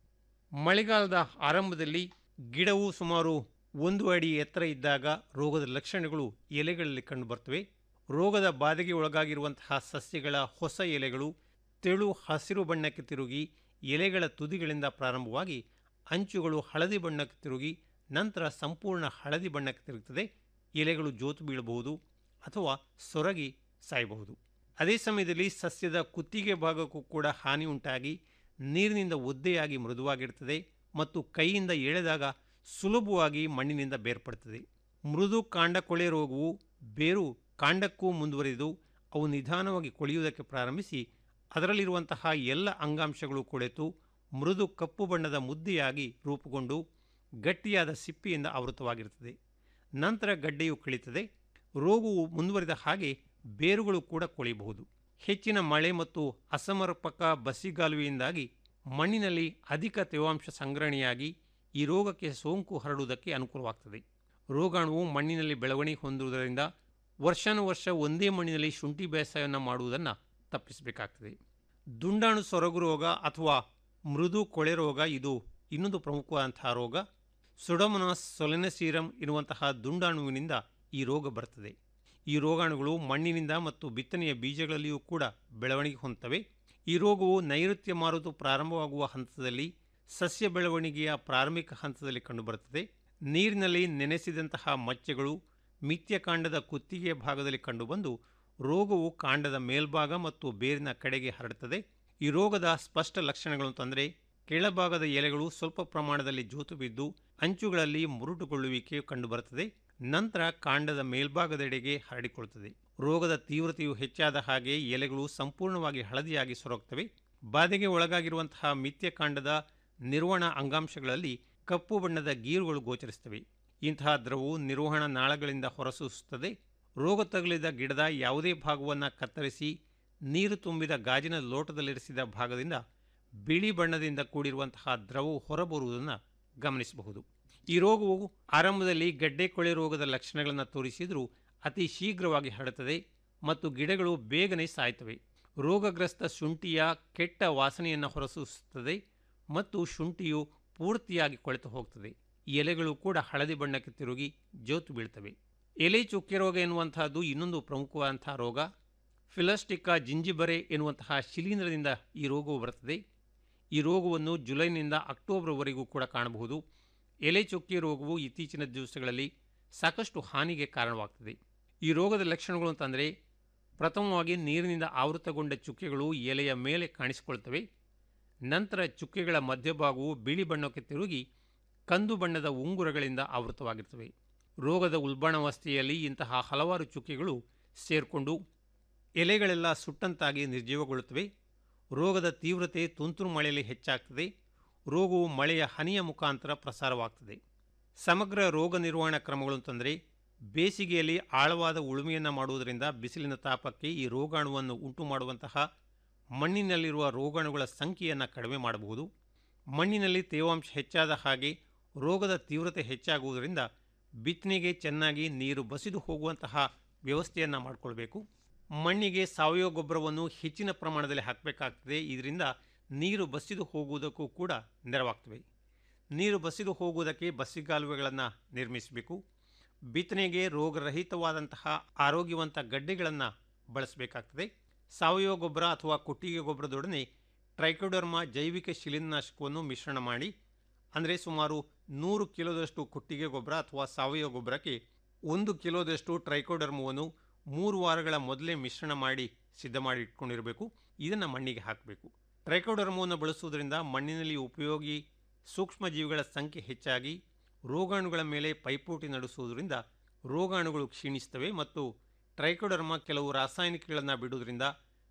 ಮಳೆಗಾಲದ ಆರಂಭದಲ್ಲಿ ಗಿಡವು ಸುಮಾರು ಒಂದು ಅಡಿ ಎತ್ತರ ಇದ್ದಾಗ ರೋಗದ ಲಕ್ಷಣಗಳು ಎಲೆಗಳಲ್ಲಿ ಕಂಡುಬರ್ತವೆ ರೋಗದ ಬಾಧೆಗೆ ಒಳಗಾಗಿರುವಂತಹ ಸಸ್ಯಗಳ ಹೊಸ ಎಲೆಗಳು ತೆಳು ಹಸಿರು ಬಣ್ಣಕ್ಕೆ ತಿರುಗಿ ಎಲೆಗಳ ತುದಿಗಳಿಂದ ಪ್ರಾರಂಭವಾಗಿ ಅಂಚುಗಳು ಹಳದಿ ಬಣ್ಣಕ್ಕೆ ತಿರುಗಿ ನಂತರ ಸಂಪೂರ್ಣ ಹಳದಿ ಬಣ್ಣಕ್ಕೆ ತಿರುಗುತ್ತದೆ ಎಲೆಗಳು ಜೋತು ಬೀಳಬಹುದು ಅಥವಾ ಸೊರಗಿ ಸಾಯಬಹುದು ಅದೇ ಸಮಯದಲ್ಲಿ ಸಸ್ಯದ ಕುತ್ತಿಗೆ ಭಾಗಕ್ಕೂ ಕೂಡ ಹಾನಿ ಉಂಟಾಗಿ ನೀರಿನಿಂದ ಒದ್ದೆಯಾಗಿ ಮೃದುವಾಗಿರ್ತದೆ ಮತ್ತು ಕೈಯಿಂದ ಎಳೆದಾಗ ಸುಲಭವಾಗಿ ಮಣ್ಣಿನಿಂದ ಬೇರ್ಪಡುತ್ತದೆ ಮೃದು ಕಾಂಡ ಕೊಳೆ ರೋಗವು ಬೇರು ಕಾಂಡಕ್ಕೂ ಮುಂದುವರಿದು ಅವು ನಿಧಾನವಾಗಿ ಕೊಳೆಯುವುದಕ್ಕೆ ಪ್ರಾರಂಭಿಸಿ ಅದರಲ್ಲಿರುವಂತಹ ಎಲ್ಲ ಅಂಗಾಂಶಗಳು ಕೊಳೆತು ಮೃದು ಕಪ್ಪು ಬಣ್ಣದ ಮುದ್ದೆಯಾಗಿ ರೂಪುಗೊಂಡು ಗಟ್ಟಿಯಾದ ಸಿಪ್ಪಿಯಿಂದ ಆವೃತವಾಗಿರುತ್ತದೆ ನಂತರ ಗಡ್ಡೆಯು ಕಳೀತದೆ ರೋಗವು ಮುಂದುವರಿದ ಹಾಗೆ ಬೇರುಗಳು ಕೂಡ ಕೊಳೆಯಬಹುದು ಹೆಚ್ಚಿನ ಮಳೆ ಮತ್ತು ಅಸಮರ್ಪಕ ಬಸಿಗಾಲುವೆಯಿಂದಾಗಿ ಮಣ್ಣಿನಲ್ಲಿ ಅಧಿಕ ತೇವಾಂಶ ಸಂಗ್ರಹಣೆಯಾಗಿ ಈ ರೋಗಕ್ಕೆ ಸೋಂಕು ಹರಡುವುದಕ್ಕೆ ಅನುಕೂಲವಾಗ್ತದೆ ರೋಗಾಣುವು ಮಣ್ಣಿನಲ್ಲಿ ಬೆಳವಣಿಗೆ ಹೊಂದುವುದರಿಂದ ವರ್ಷಾನುವರ್ಷ ಒಂದೇ ಮಣ್ಣಿನಲ್ಲಿ ಶುಂಠಿ ಬೇಸಾಯವನ್ನು ಮಾಡುವುದನ್ನು ತಪ್ಪಿಸಬೇಕಾಗ್ತದೆ ದುಂಡಾಣು ಸೊರಗು ರೋಗ ಅಥವಾ ಮೃದು ಕೊಳೆ ರೋಗ ಇದು ಇನ್ನೊಂದು ಪ್ರಮುಖವಾದಂತಹ ರೋಗ ಸುಡಮನಾಸ್ ಸೊಲೆನಸೀರಂ ಎನ್ನುವಂತಹ ದುಂಡಾಣುವಿನಿಂದ ಈ ರೋಗ ಬರ್ತದೆ ಈ ರೋಗಾಣುಗಳು ಮಣ್ಣಿನಿಂದ ಮತ್ತು ಬಿತ್ತನೆಯ ಬೀಜಗಳಲ್ಲಿಯೂ ಕೂಡ ಬೆಳವಣಿಗೆ ಹೊಂದುತ್ತವೆ ಈ ರೋಗವು ನೈಋತ್ಯ ಮಾರುತು ಪ್ರಾರಂಭವಾಗುವ ಹಂತದಲ್ಲಿ ಸಸ್ಯ ಬೆಳವಣಿಗೆಯ ಪ್ರಾರಂಭಿಕ ಹಂತದಲ್ಲಿ ಕಂಡುಬರುತ್ತದೆ ನೀರಿನಲ್ಲಿ ನೆನೆಸಿದಂತಹ ಮಚ್ಚೆಗಳು ಮಿಥ್ಯ ಕಾಂಡದ ಕುತ್ತಿಗೆಯ ಭಾಗದಲ್ಲಿ ಕಂಡುಬಂದು ರೋಗವು ಕಾಂಡದ ಮೇಲ್ಭಾಗ ಮತ್ತು ಬೇರಿನ ಕಡೆಗೆ ಹರಡುತ್ತದೆ ಈ ರೋಗದ ಸ್ಪಷ್ಟ ಲಕ್ಷಣಗಳು ಅಂತಂದರೆ ಕೆಳಭಾಗದ ಎಲೆಗಳು ಸ್ವಲ್ಪ ಪ್ರಮಾಣದಲ್ಲಿ ಜೋತು ಬಿದ್ದು ಅಂಚುಗಳಲ್ಲಿ ಮುರುಟುಗೊಳ್ಳುವಿಕೆ ಕಂಡುಬರುತ್ತದೆ ನಂತರ ಕಾಂಡದ ಮೇಲ್ಭಾಗದೆಡೆಗೆ ಹರಡಿಕೊಳ್ಳುತ್ತದೆ ರೋಗದ ತೀವ್ರತೆಯು ಹೆಚ್ಚಾದ ಹಾಗೆ ಎಲೆಗಳು ಸಂಪೂರ್ಣವಾಗಿ ಹಳದಿಯಾಗಿ ಸೊರಗುತ್ತವೆ ಬಾಧೆಗೆ ಒಳಗಾಗಿರುವಂತಹ ಮಿಥ್ಯ ಕಾಂಡದ ನಿರ್ವಹಣಾ ಅಂಗಾಂಶಗಳಲ್ಲಿ ಕಪ್ಪು ಬಣ್ಣದ ಗೀರುಗಳು ಗೋಚರಿಸುತ್ತವೆ ಇಂತಹ ದ್ರವವು ನಿರ್ವಹಣಾ ನಾಳಗಳಿಂದ ಹೊರಸೂಸುತ್ತದೆ ರೋಗ ತಗುಲಿದ ಗಿಡದ ಯಾವುದೇ ಭಾಗವನ್ನು ಕತ್ತರಿಸಿ ನೀರು ತುಂಬಿದ ಗಾಜಿನ ಲೋಟದಲ್ಲಿರಿಸಿದ ಭಾಗದಿಂದ ಬಿಳಿ ಬಣ್ಣದಿಂದ ಕೂಡಿರುವಂತಹ ದ್ರವವು ಹೊರಬರುವುದನ್ನು ಗಮನಿಸಬಹುದು ಈ ರೋಗವು ಆರಂಭದಲ್ಲಿ ಗಡ್ಡೆ ಕೊಳೆ ರೋಗದ ಲಕ್ಷಣಗಳನ್ನು ತೋರಿಸಿದರೂ ಅತಿ ಶೀಘ್ರವಾಗಿ ಹರಡುತ್ತದೆ ಮತ್ತು ಗಿಡಗಳು ಬೇಗನೆ ಸಾಯ್ತವೆ ರೋಗಗ್ರಸ್ತ ಶುಂಠಿಯ ಕೆಟ್ಟ ವಾಸನೆಯನ್ನು ಹೊರಸೂಸುತ್ತದೆ ಮತ್ತು ಶುಂಠಿಯು ಪೂರ್ತಿಯಾಗಿ ಕೊಳೆತು ಹೋಗ್ತದೆ ಎಲೆಗಳು ಕೂಡ ಹಳದಿ ಬಣ್ಣಕ್ಕೆ ತಿರುಗಿ ಜೋತು ಬೀಳ್ತವೆ ಎಲೆ ಚುಕ್ಕೆ ರೋಗ ಎನ್ನುವಂತಹದ್ದು ಇನ್ನೊಂದು ಪ್ರಮುಖವಾದಂತಹ ರೋಗ ಫಿಲಸ್ಟಿಕಾ ಜಿಂಜಿಬರೆ ಎನ್ನುವಂತಹ ಶಿಲೀಂಧ್ರದಿಂದ ಈ ರೋಗವು ಬರುತ್ತದೆ ಈ ರೋಗವನ್ನು ಜುಲೈನಿಂದ ಅಕ್ಟೋಬರ್ವರೆಗೂ ಕೂಡ ಕಾಣಬಹುದು ಎಲೆ ಚುಕ್ಕಿ ರೋಗವು ಇತ್ತೀಚಿನ ದಿವಸಗಳಲ್ಲಿ ಸಾಕಷ್ಟು ಹಾನಿಗೆ ಕಾರಣವಾಗ್ತದೆ ಈ ರೋಗದ ಲಕ್ಷಣಗಳು ಅಂತಂದರೆ ಪ್ರಥಮವಾಗಿ ನೀರಿನಿಂದ ಆವೃತಗೊಂಡ ಚುಕ್ಕೆಗಳು ಎಲೆಯ ಮೇಲೆ ಕಾಣಿಸಿಕೊಳ್ತವೆ ನಂತರ ಚುಕ್ಕೆಗಳ ಮಧ್ಯಭಾಗವು ಬಿಳಿ ಬಣ್ಣಕ್ಕೆ ತಿರುಗಿ ಕಂದು ಬಣ್ಣದ ಉಂಗುರಗಳಿಂದ ಆವೃತವಾಗಿರ್ತವೆ ರೋಗದ ಉಲ್ಬಣಾವಸ್ಥೆಯಲ್ಲಿ ಇಂತಹ ಹಲವಾರು ಚುಕ್ಕೆಗಳು ಸೇರಿಕೊಂಡು ಎಲೆಗಳೆಲ್ಲ ಸುಟ್ಟಂತಾಗಿ ನಿರ್ಜೀವಗೊಳ್ಳುತ್ತವೆ ರೋಗದ ತೀವ್ರತೆ ತುಂತುರು ಮಳೆಯಲ್ಲಿ ಹೆಚ್ಚಾಗ್ತದೆ ರೋಗವು ಮಳೆಯ ಹನಿಯ ಮುಖಾಂತರ ಪ್ರಸಾರವಾಗ್ತದೆ ಸಮಗ್ರ ರೋಗ ನಿರ್ವಹಣಾ ಕ್ರಮಗಳು ಅಂತಂದರೆ ಬೇಸಿಗೆಯಲ್ಲಿ ಆಳವಾದ ಉಳುಮೆಯನ್ನು ಮಾಡುವುದರಿಂದ ಬಿಸಿಲಿನ ತಾಪಕ್ಕೆ ಈ ರೋಗಾಣುವನ್ನು ಉಂಟು ಮಾಡುವಂತಹ ಮಣ್ಣಿನಲ್ಲಿರುವ ರೋಗಾಣುಗಳ ಸಂಖ್ಯೆಯನ್ನು ಕಡಿಮೆ ಮಾಡಬಹುದು ಮಣ್ಣಿನಲ್ಲಿ ತೇವಾಂಶ ಹೆಚ್ಚಾದ ಹಾಗೆ ರೋಗದ ತೀವ್ರತೆ ಹೆಚ್ಚಾಗುವುದರಿಂದ ಬಿತ್ತನೆಗೆ ಚೆನ್ನಾಗಿ ನೀರು ಬಸಿದು ಹೋಗುವಂತಹ ವ್ಯವಸ್ಥೆಯನ್ನು ಮಾಡಿಕೊಳ್ಬೇಕು ಮಣ್ಣಿಗೆ ಸಾವಯವ ಗೊಬ್ಬರವನ್ನು ಹೆಚ್ಚಿನ ಪ್ರಮಾಣದಲ್ಲಿ ಹಾಕಬೇಕಾಗ್ತದೆ ಇದರಿಂದ ನೀರು ಬಸಿದು ಹೋಗುವುದಕ್ಕೂ ಕೂಡ ನೆರವಾಗ್ತವೆ ನೀರು ಬಸಿದು ಹೋಗುವುದಕ್ಕೆ ಬಸಿಗಾಲುವೆಗಳನ್ನು ನಿರ್ಮಿಸಬೇಕು ಬಿತ್ತನೆಗೆ ರೋಗರಹಿತವಾದಂತಹ ಆರೋಗ್ಯವಂತ ಗಡ್ಡೆಗಳನ್ನು ಬಳಸಬೇಕಾಗ್ತದೆ ಸಾವಯವ ಗೊಬ್ಬರ ಅಥವಾ ಕೊಟ್ಟಿಗೆ ಗೊಬ್ಬರದೊಡನೆ ಟ್ರೈಕೋಡರ್ಮಾ ಜೈವಿಕ ಶಿಲೀನಾಶಕವನ್ನು ಮಿಶ್ರಣ ಮಾಡಿ ಅಂದರೆ ಸುಮಾರು ನೂರು ಕಿಲೋದಷ್ಟು ಕೊಟ್ಟಿಗೆ ಗೊಬ್ಬರ ಅಥವಾ ಸಾವಯವ ಗೊಬ್ಬರಕ್ಕೆ ಒಂದು ಕಿಲೋದಷ್ಟು ಟ್ರೈಕೋಡರ್ಮವನ್ನು ಮೂರು ವಾರಗಳ ಮೊದಲೇ ಮಿಶ್ರಣ ಮಾಡಿ ಸಿದ್ಧ ಮಾಡಿ ಇಟ್ಕೊಂಡಿರಬೇಕು ಇದನ್ನು ಮಣ್ಣಿಗೆ ಹಾಕಬೇಕು ಟ್ರೈಕೋಡರ್ಮವನ್ನು ಬಳಸುವುದರಿಂದ ಮಣ್ಣಿನಲ್ಲಿ ಉಪಯೋಗಿ ಸೂಕ್ಷ್ಮ ಜೀವಿಗಳ ಸಂಖ್ಯೆ ಹೆಚ್ಚಾಗಿ ರೋಗಾಣುಗಳ ಮೇಲೆ ಪೈಪೋಟಿ ನಡೆಸುವುದರಿಂದ ರೋಗಾಣುಗಳು ಕ್ಷೀಣಿಸ್ತವೆ ಮತ್ತು ಟ್ರೈಕೋಡರ್ಮ ಕೆಲವು ರಾಸಾಯನಿಕಗಳನ್ನು ಬಿಡುವುದರಿಂದ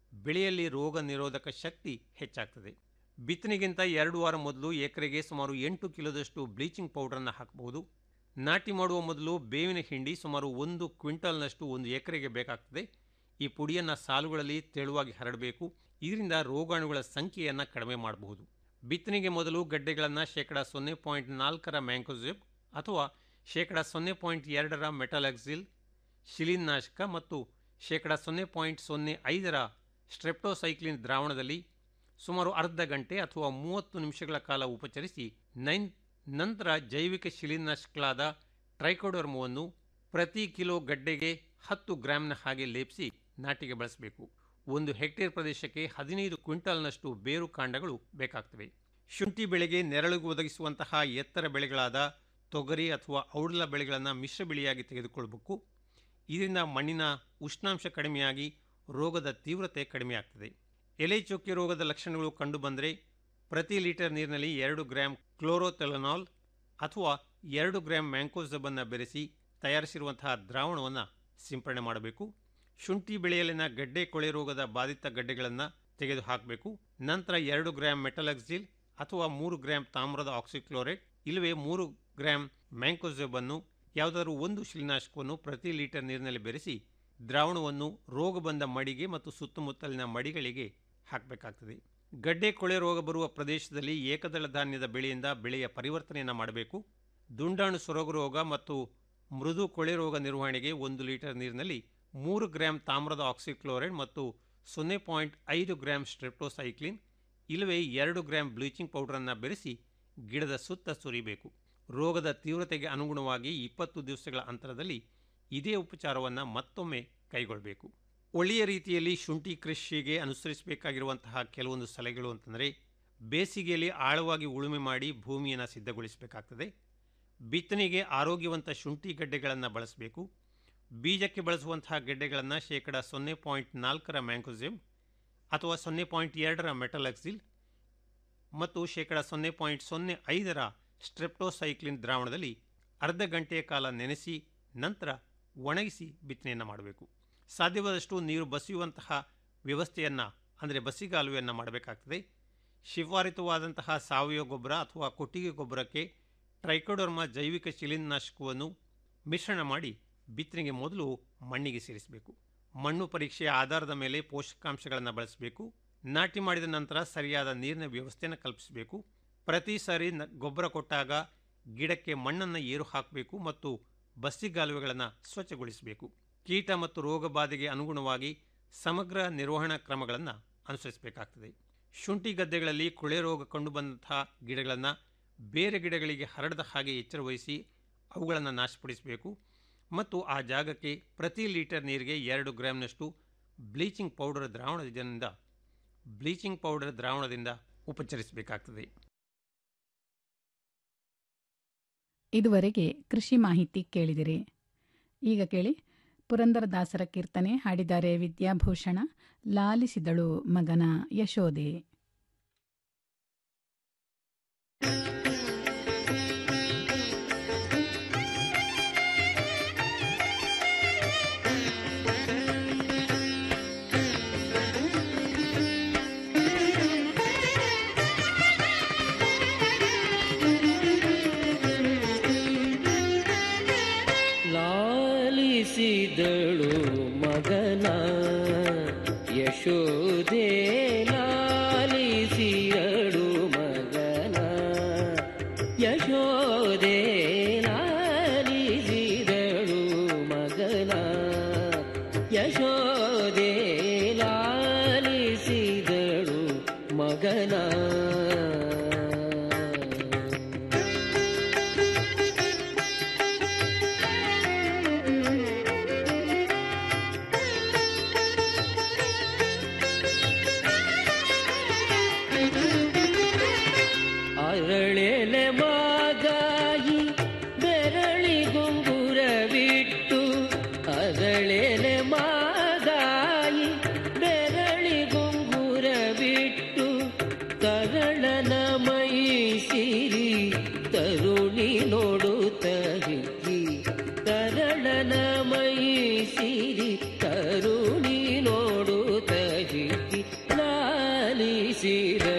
ಬೆಳೆಯಲ್ಲಿ ರೋಗ ನಿರೋಧಕ ಶಕ್ತಿ ಹೆಚ್ಚಾಗ್ತದೆ ಬಿತ್ತನೆಗಿಂತ ಎರಡು ವಾರ ಮೊದಲು ಎಕರೆಗೆ ಸುಮಾರು ಎಂಟು ಕಿಲೋದಷ್ಟು ಬ್ಲೀಚಿಂಗ್ ಪೌಡರನ್ನು ಹಾಕಬಹುದು ನಾಟಿ ಮಾಡುವ ಮೊದಲು ಬೇವಿನ ಹಿಂಡಿ ಸುಮಾರು ಒಂದು ಕ್ವಿಂಟಲ್ನಷ್ಟು ಒಂದು ಎಕರೆಗೆ ಬೇಕಾಗ್ತದೆ ಈ ಪುಡಿಯನ್ನು ಸಾಲುಗಳಲ್ಲಿ ತೆಳುವಾಗಿ ಹರಡಬೇಕು ಇದರಿಂದ ರೋಗಾಣುಗಳ ಸಂಖ್ಯೆಯನ್ನು ಕಡಿಮೆ ಮಾಡಬಹುದು ಬಿತ್ತನೆಗೆ ಮೊದಲು ಗಡ್ಡೆಗಳನ್ನು ಶೇಕಡ ಸೊನ್ನೆ ಪಾಯಿಂಟ್ ನಾಲ್ಕರ ಮ್ಯಾಂಕೋಸಿಬ್ ಅಥವಾ ಶೇಕಡ ಸೊನ್ನೆ ಪಾಯಿಂಟ್ ಎರಡರ ಮೆಟಲಾಕ್ಸಿಲ್ ಶಿಲೀನಾಶಕ ಮತ್ತು ಶೇಕಡ ಸೊನ್ನೆ ಪಾಯಿಂಟ್ ಸೊನ್ನೆ ಐದರ ಸ್ಟ್ರೆಪ್ಟೋಸೈಕ್ಲಿನ್ ದ್ರಾವಣದಲ್ಲಿ ಸುಮಾರು ಅರ್ಧ ಗಂಟೆ ಅಥವಾ ಮೂವತ್ತು ನಿಮಿಷಗಳ ಕಾಲ ಉಪಚರಿಸಿ ನೈನ್ ನಂತರ ಜೈವಿಕ ಶಿಲೀನಾಶಕಗಳಾದ ಟ್ರೈಕೋಡರ್ಮವನ್ನು ಪ್ರತಿ ಕಿಲೋ ಗಡ್ಡೆಗೆ ಹತ್ತು ಗ್ರಾಂನ ಹಾಗೆ ಲೇಪಿಸಿ ನಾಟಿಗೆ ಬಳಸಬೇಕು ಒಂದು ಹೆಕ್ಟೇರ್ ಪ್ರದೇಶಕ್ಕೆ ಹದಿನೈದು ಕ್ವಿಂಟಲ್ನಷ್ಟು ಬೇರು ಕಾಂಡಗಳು ಬೇಕಾಗ್ತವೆ ಶುಂಠಿ ಬೆಳೆಗೆ ನೆರಳಿಗೆ ಒದಗಿಸುವಂತಹ ಎತ್ತರ ಬೆಳೆಗಳಾದ ತೊಗರಿ ಅಥವಾ ಔಡಲ ಬೆಳೆಗಳನ್ನು ಮಿಶ್ರ ಬೆಳೆಯಾಗಿ ತೆಗೆದುಕೊಳ್ಳಬೇಕು ಇದರಿಂದ ಮಣ್ಣಿನ ಉಷ್ಣಾಂಶ ಕಡಿಮೆಯಾಗಿ ರೋಗದ ತೀವ್ರತೆ ಕಡಿಮೆಯಾಗ್ತದೆ ಎಲೆ ಚುಕ್ಕೆ ರೋಗದ ಲಕ್ಷಣಗಳು ಕಂಡುಬಂದರೆ ಪ್ರತಿ ಲೀಟರ್ ನೀರಿನಲ್ಲಿ ಎರಡು ಗ್ರಾಂ ಕ್ಲೋರೋಥೆಲನಾಲ್ ಅಥವಾ ಎರಡು ಗ್ರಾಂ ಮ್ಯಾಂಕೋಸಬನ್ನು ಬೆರೆಸಿ ತಯಾರಿಸಿರುವಂತಹ ದ್ರಾವಣವನ್ನು ಸಿಂಪಡಣೆ ಮಾಡಬೇಕು ಶುಂಠಿ ಬೆಳೆಯಲ್ಲಿನ ಗಡ್ಡೆ ಕೊಳೆ ರೋಗದ ಬಾಧಿತ ಗಡ್ಡೆಗಳನ್ನು ತೆಗೆದುಹಾಕಬೇಕು ನಂತರ ಎರಡು ಗ್ರಾಂ ಮೆಟಲಕ್ಸಿಲ್ ಅಥವಾ ಮೂರು ಗ್ರಾಂ ತಾಮ್ರದ ಆಕ್ಸಿಕ್ಲೋರೈಡ್ ಇಲ್ಲವೇ ಮೂರು ಗ್ರಾಂ ಮ್ಯಾಂಕೋಸೆಬನ್ನು ಯಾವುದಾದ್ರೂ ಒಂದು ಶಿಲೀನಾಶಕವನ್ನು ಪ್ರತಿ ಲೀಟರ್ ನೀರಿನಲ್ಲಿ ಬೆರೆಸಿ ದ್ರಾವಣವನ್ನು ರೋಗ ಬಂದ ಮಡಿಗೆ ಮತ್ತು ಸುತ್ತಮುತ್ತಲಿನ ಮಡಿಗಳಿಗೆ ಹಾಕಬೇಕಾಗ್ತದೆ ಗಡ್ಡೆ ಕೊಳೆ ರೋಗ ಬರುವ ಪ್ರದೇಶದಲ್ಲಿ ಏಕದಳ ಧಾನ್ಯದ ಬೆಳೆಯಿಂದ ಬೆಳೆಯ ಪರಿವರ್ತನೆಯನ್ನು ಮಾಡಬೇಕು ದುಂಡಾಣು ಸೊರಗು ರೋಗ ಮತ್ತು ಮೃದು ಕೊಳೆ ರೋಗ ನಿರ್ವಹಣೆಗೆ ಒಂದು ಲೀಟರ್ ನೀರಿನಲ್ಲಿ ಮೂರು ಗ್ರಾಂ ತಾಮ್ರದ ಆಕ್ಸಿಕ್ಲೋರೈಡ್ ಮತ್ತು ಸೊನ್ನೆ ಪಾಯಿಂಟ್ ಐದು ಗ್ರಾಂ ಸ್ಟ್ರೆಪ್ಟೋಸೈಕ್ಲಿನ್ ಇಲ್ಲವೇ ಎರಡು ಗ್ರಾಂ ಬ್ಲೀಚಿಂಗ್ ಪೌಡರನ್ನು ಬೆರೆಸಿ ಗಿಡದ ಸುತ್ತ ಸುರಿಬೇಕು ರೋಗದ ತೀವ್ರತೆಗೆ ಅನುಗುಣವಾಗಿ ಇಪ್ಪತ್ತು ದಿವಸಗಳ ಅಂತರದಲ್ಲಿ ಇದೇ ಉಪಚಾರವನ್ನು ಮತ್ತೊಮ್ಮೆ ಕೈಗೊಳ್ಳಬೇಕು ಒಳ್ಳೆಯ ರೀತಿಯಲ್ಲಿ ಶುಂಠಿ ಕೃಷಿಗೆ ಅನುಸರಿಸಬೇಕಾಗಿರುವಂತಹ ಕೆಲವೊಂದು ಸಲಹೆಗಳು ಅಂತಂದರೆ ಬೇಸಿಗೆಯಲ್ಲಿ ಆಳವಾಗಿ ಉಳುಮೆ ಮಾಡಿ ಭೂಮಿಯನ್ನು ಸಿದ್ಧಗೊಳಿಸಬೇಕಾಗ್ತದೆ ಬಿತ್ತನೆಗೆ ಆರೋಗ್ಯವಂತ ಶುಂಠಿ ಗಡ್ಡೆಗಳನ್ನು ಬಳಸಬೇಕು ಬೀಜಕ್ಕೆ ಬಳಸುವಂತಹ ಗೆಡ್ಡೆಗಳನ್ನು ಶೇಕಡ ಸೊನ್ನೆ ಪಾಯಿಂಟ್ ನಾಲ್ಕರ ಮ್ಯಾಂಕೋಸಿಮ್ ಅಥವಾ ಸೊನ್ನೆ ಪಾಯಿಂಟ್ ಎರಡರ ಮೆಟಲಕ್ಸಿಲ್ ಮತ್ತು ಶೇಕಡ ಸೊನ್ನೆ ಪಾಯಿಂಟ್ ಸೊನ್ನೆ ಐದರ ಸ್ಟ್ರೆಪ್ಟೋಸೈಕ್ಲಿನ್ ದ್ರಾವಣದಲ್ಲಿ ಅರ್ಧ ಗಂಟೆಯ ಕಾಲ ನೆನೆಸಿ ನಂತರ ಒಣಗಿಸಿ ಬಿತ್ತನೆಯನ್ನು ಮಾಡಬೇಕು ಸಾಧ್ಯವಾದಷ್ಟು ನೀರು ಬಸಿಯುವಂತಹ ವ್ಯವಸ್ಥೆಯನ್ನು ಅಂದರೆ ಬಸಿಗಾಲುವೆಯನ್ನು ಮಾಡಬೇಕಾಗ್ತದೆ ಶಿಫಾರಿತವಾದಂತಹ ಸಾವಯವ ಗೊಬ್ಬರ ಅಥವಾ ಕೊಟ್ಟಿಗೆ ಗೊಬ್ಬರಕ್ಕೆ ಟ್ರೈಕೋಡರ್ಮಾ ಜೈವಿಕ ಶಿಲೀನಾಶಕವನ್ನು ಮಿಶ್ರಣ ಮಾಡಿ ಬಿತ್ತನೆಗೆ ಮೊದಲು ಮಣ್ಣಿಗೆ ಸೇರಿಸಬೇಕು ಮಣ್ಣು ಪರೀಕ್ಷೆಯ ಆಧಾರದ ಮೇಲೆ ಪೋಷಕಾಂಶಗಳನ್ನು ಬಳಸಬೇಕು ನಾಟಿ ಮಾಡಿದ ನಂತರ ಸರಿಯಾದ ನೀರಿನ ವ್ಯವಸ್ಥೆಯನ್ನು ಕಲ್ಪಿಸಬೇಕು ಪ್ರತಿ ಸಾರಿ ನ ಗೊಬ್ಬರ ಕೊಟ್ಟಾಗ ಗಿಡಕ್ಕೆ ಮಣ್ಣನ್ನು ಏರು ಹಾಕಬೇಕು ಮತ್ತು ಬಸ್ಸಿಗಾಲುವೆಗಳನ್ನು ಸ್ವಚ್ಛಗೊಳಿಸಬೇಕು ಕೀಟ ಮತ್ತು ರೋಗ ಬಾಧೆಗೆ ಅನುಗುಣವಾಗಿ ಸಮಗ್ರ ನಿರ್ವಹಣಾ ಕ್ರಮಗಳನ್ನು ಅನುಸರಿಸಬೇಕಾಗ್ತದೆ ಶುಂಠಿ ಗದ್ದೆಗಳಲ್ಲಿ ಕೊಳೆ ರೋಗ ಕಂಡುಬಂದಂತಹ ಗಿಡಗಳನ್ನು ಬೇರೆ ಗಿಡಗಳಿಗೆ ಹರಡದ ಹಾಗೆ ಎಚ್ಚರ ವಹಿಸಿ ಅವುಗಳನ್ನು ನಾಶಪಡಿಸಬೇಕು ಮತ್ತು ಆ ಜಾಗಕ್ಕೆ ಪ್ರತಿ ಲೀಟರ್ ನೀರಿಗೆ ಎರಡು ಗ್ರಾಮ್ನಷ್ಟು ಬ್ಲೀಚಿಂಗ್ ಪೌಡರ್ ದ್ರಾವಣದಿಂದ ಬ್ಲೀಚಿಂಗ್ ಪೌಡರ್ ದ್ರಾವಣದಿಂದ ಉಪಚರಿಸಬೇಕಾಗ್ತದೆ ಇದುವರೆಗೆ ಕೃಷಿ ಮಾಹಿತಿ ಕೇಳಿದಿರಿ ಈಗ ಕೇಳಿ ಪುರಂದರದಾಸರ ಕೀರ್ತನೆ ಹಾಡಿದ್ದಾರೆ ವಿದ್ಯಾಭೂಷಣ ಲಾಲಿಸಿದಳು ಮಗನ ಯಶೋದೆ ಲಾಲಿಸಿದಳು ಮಗನ ಯಶೋದೆ ಲಾಲಿಸಿದಳು ಮಗನ ಯಶೋದೆ ಲಾಲಿಸಿದಳು ಮಗನ ಯಶೋದೆ ಲಾಲಿಸಿದಳು ಮಗನ ಅರಳೆಲೆ ಮಾಗಾಯಿ ಬೆರಳಿಗುಂಗುರವಿಟ್ಟು ಅರಳೆಲೆ ಮಾಗಾಯಿ ಬೆರಳಿಗುಂಗುರವಿಟ್ಟು ತಲೆ ಹಸಿರಲೆ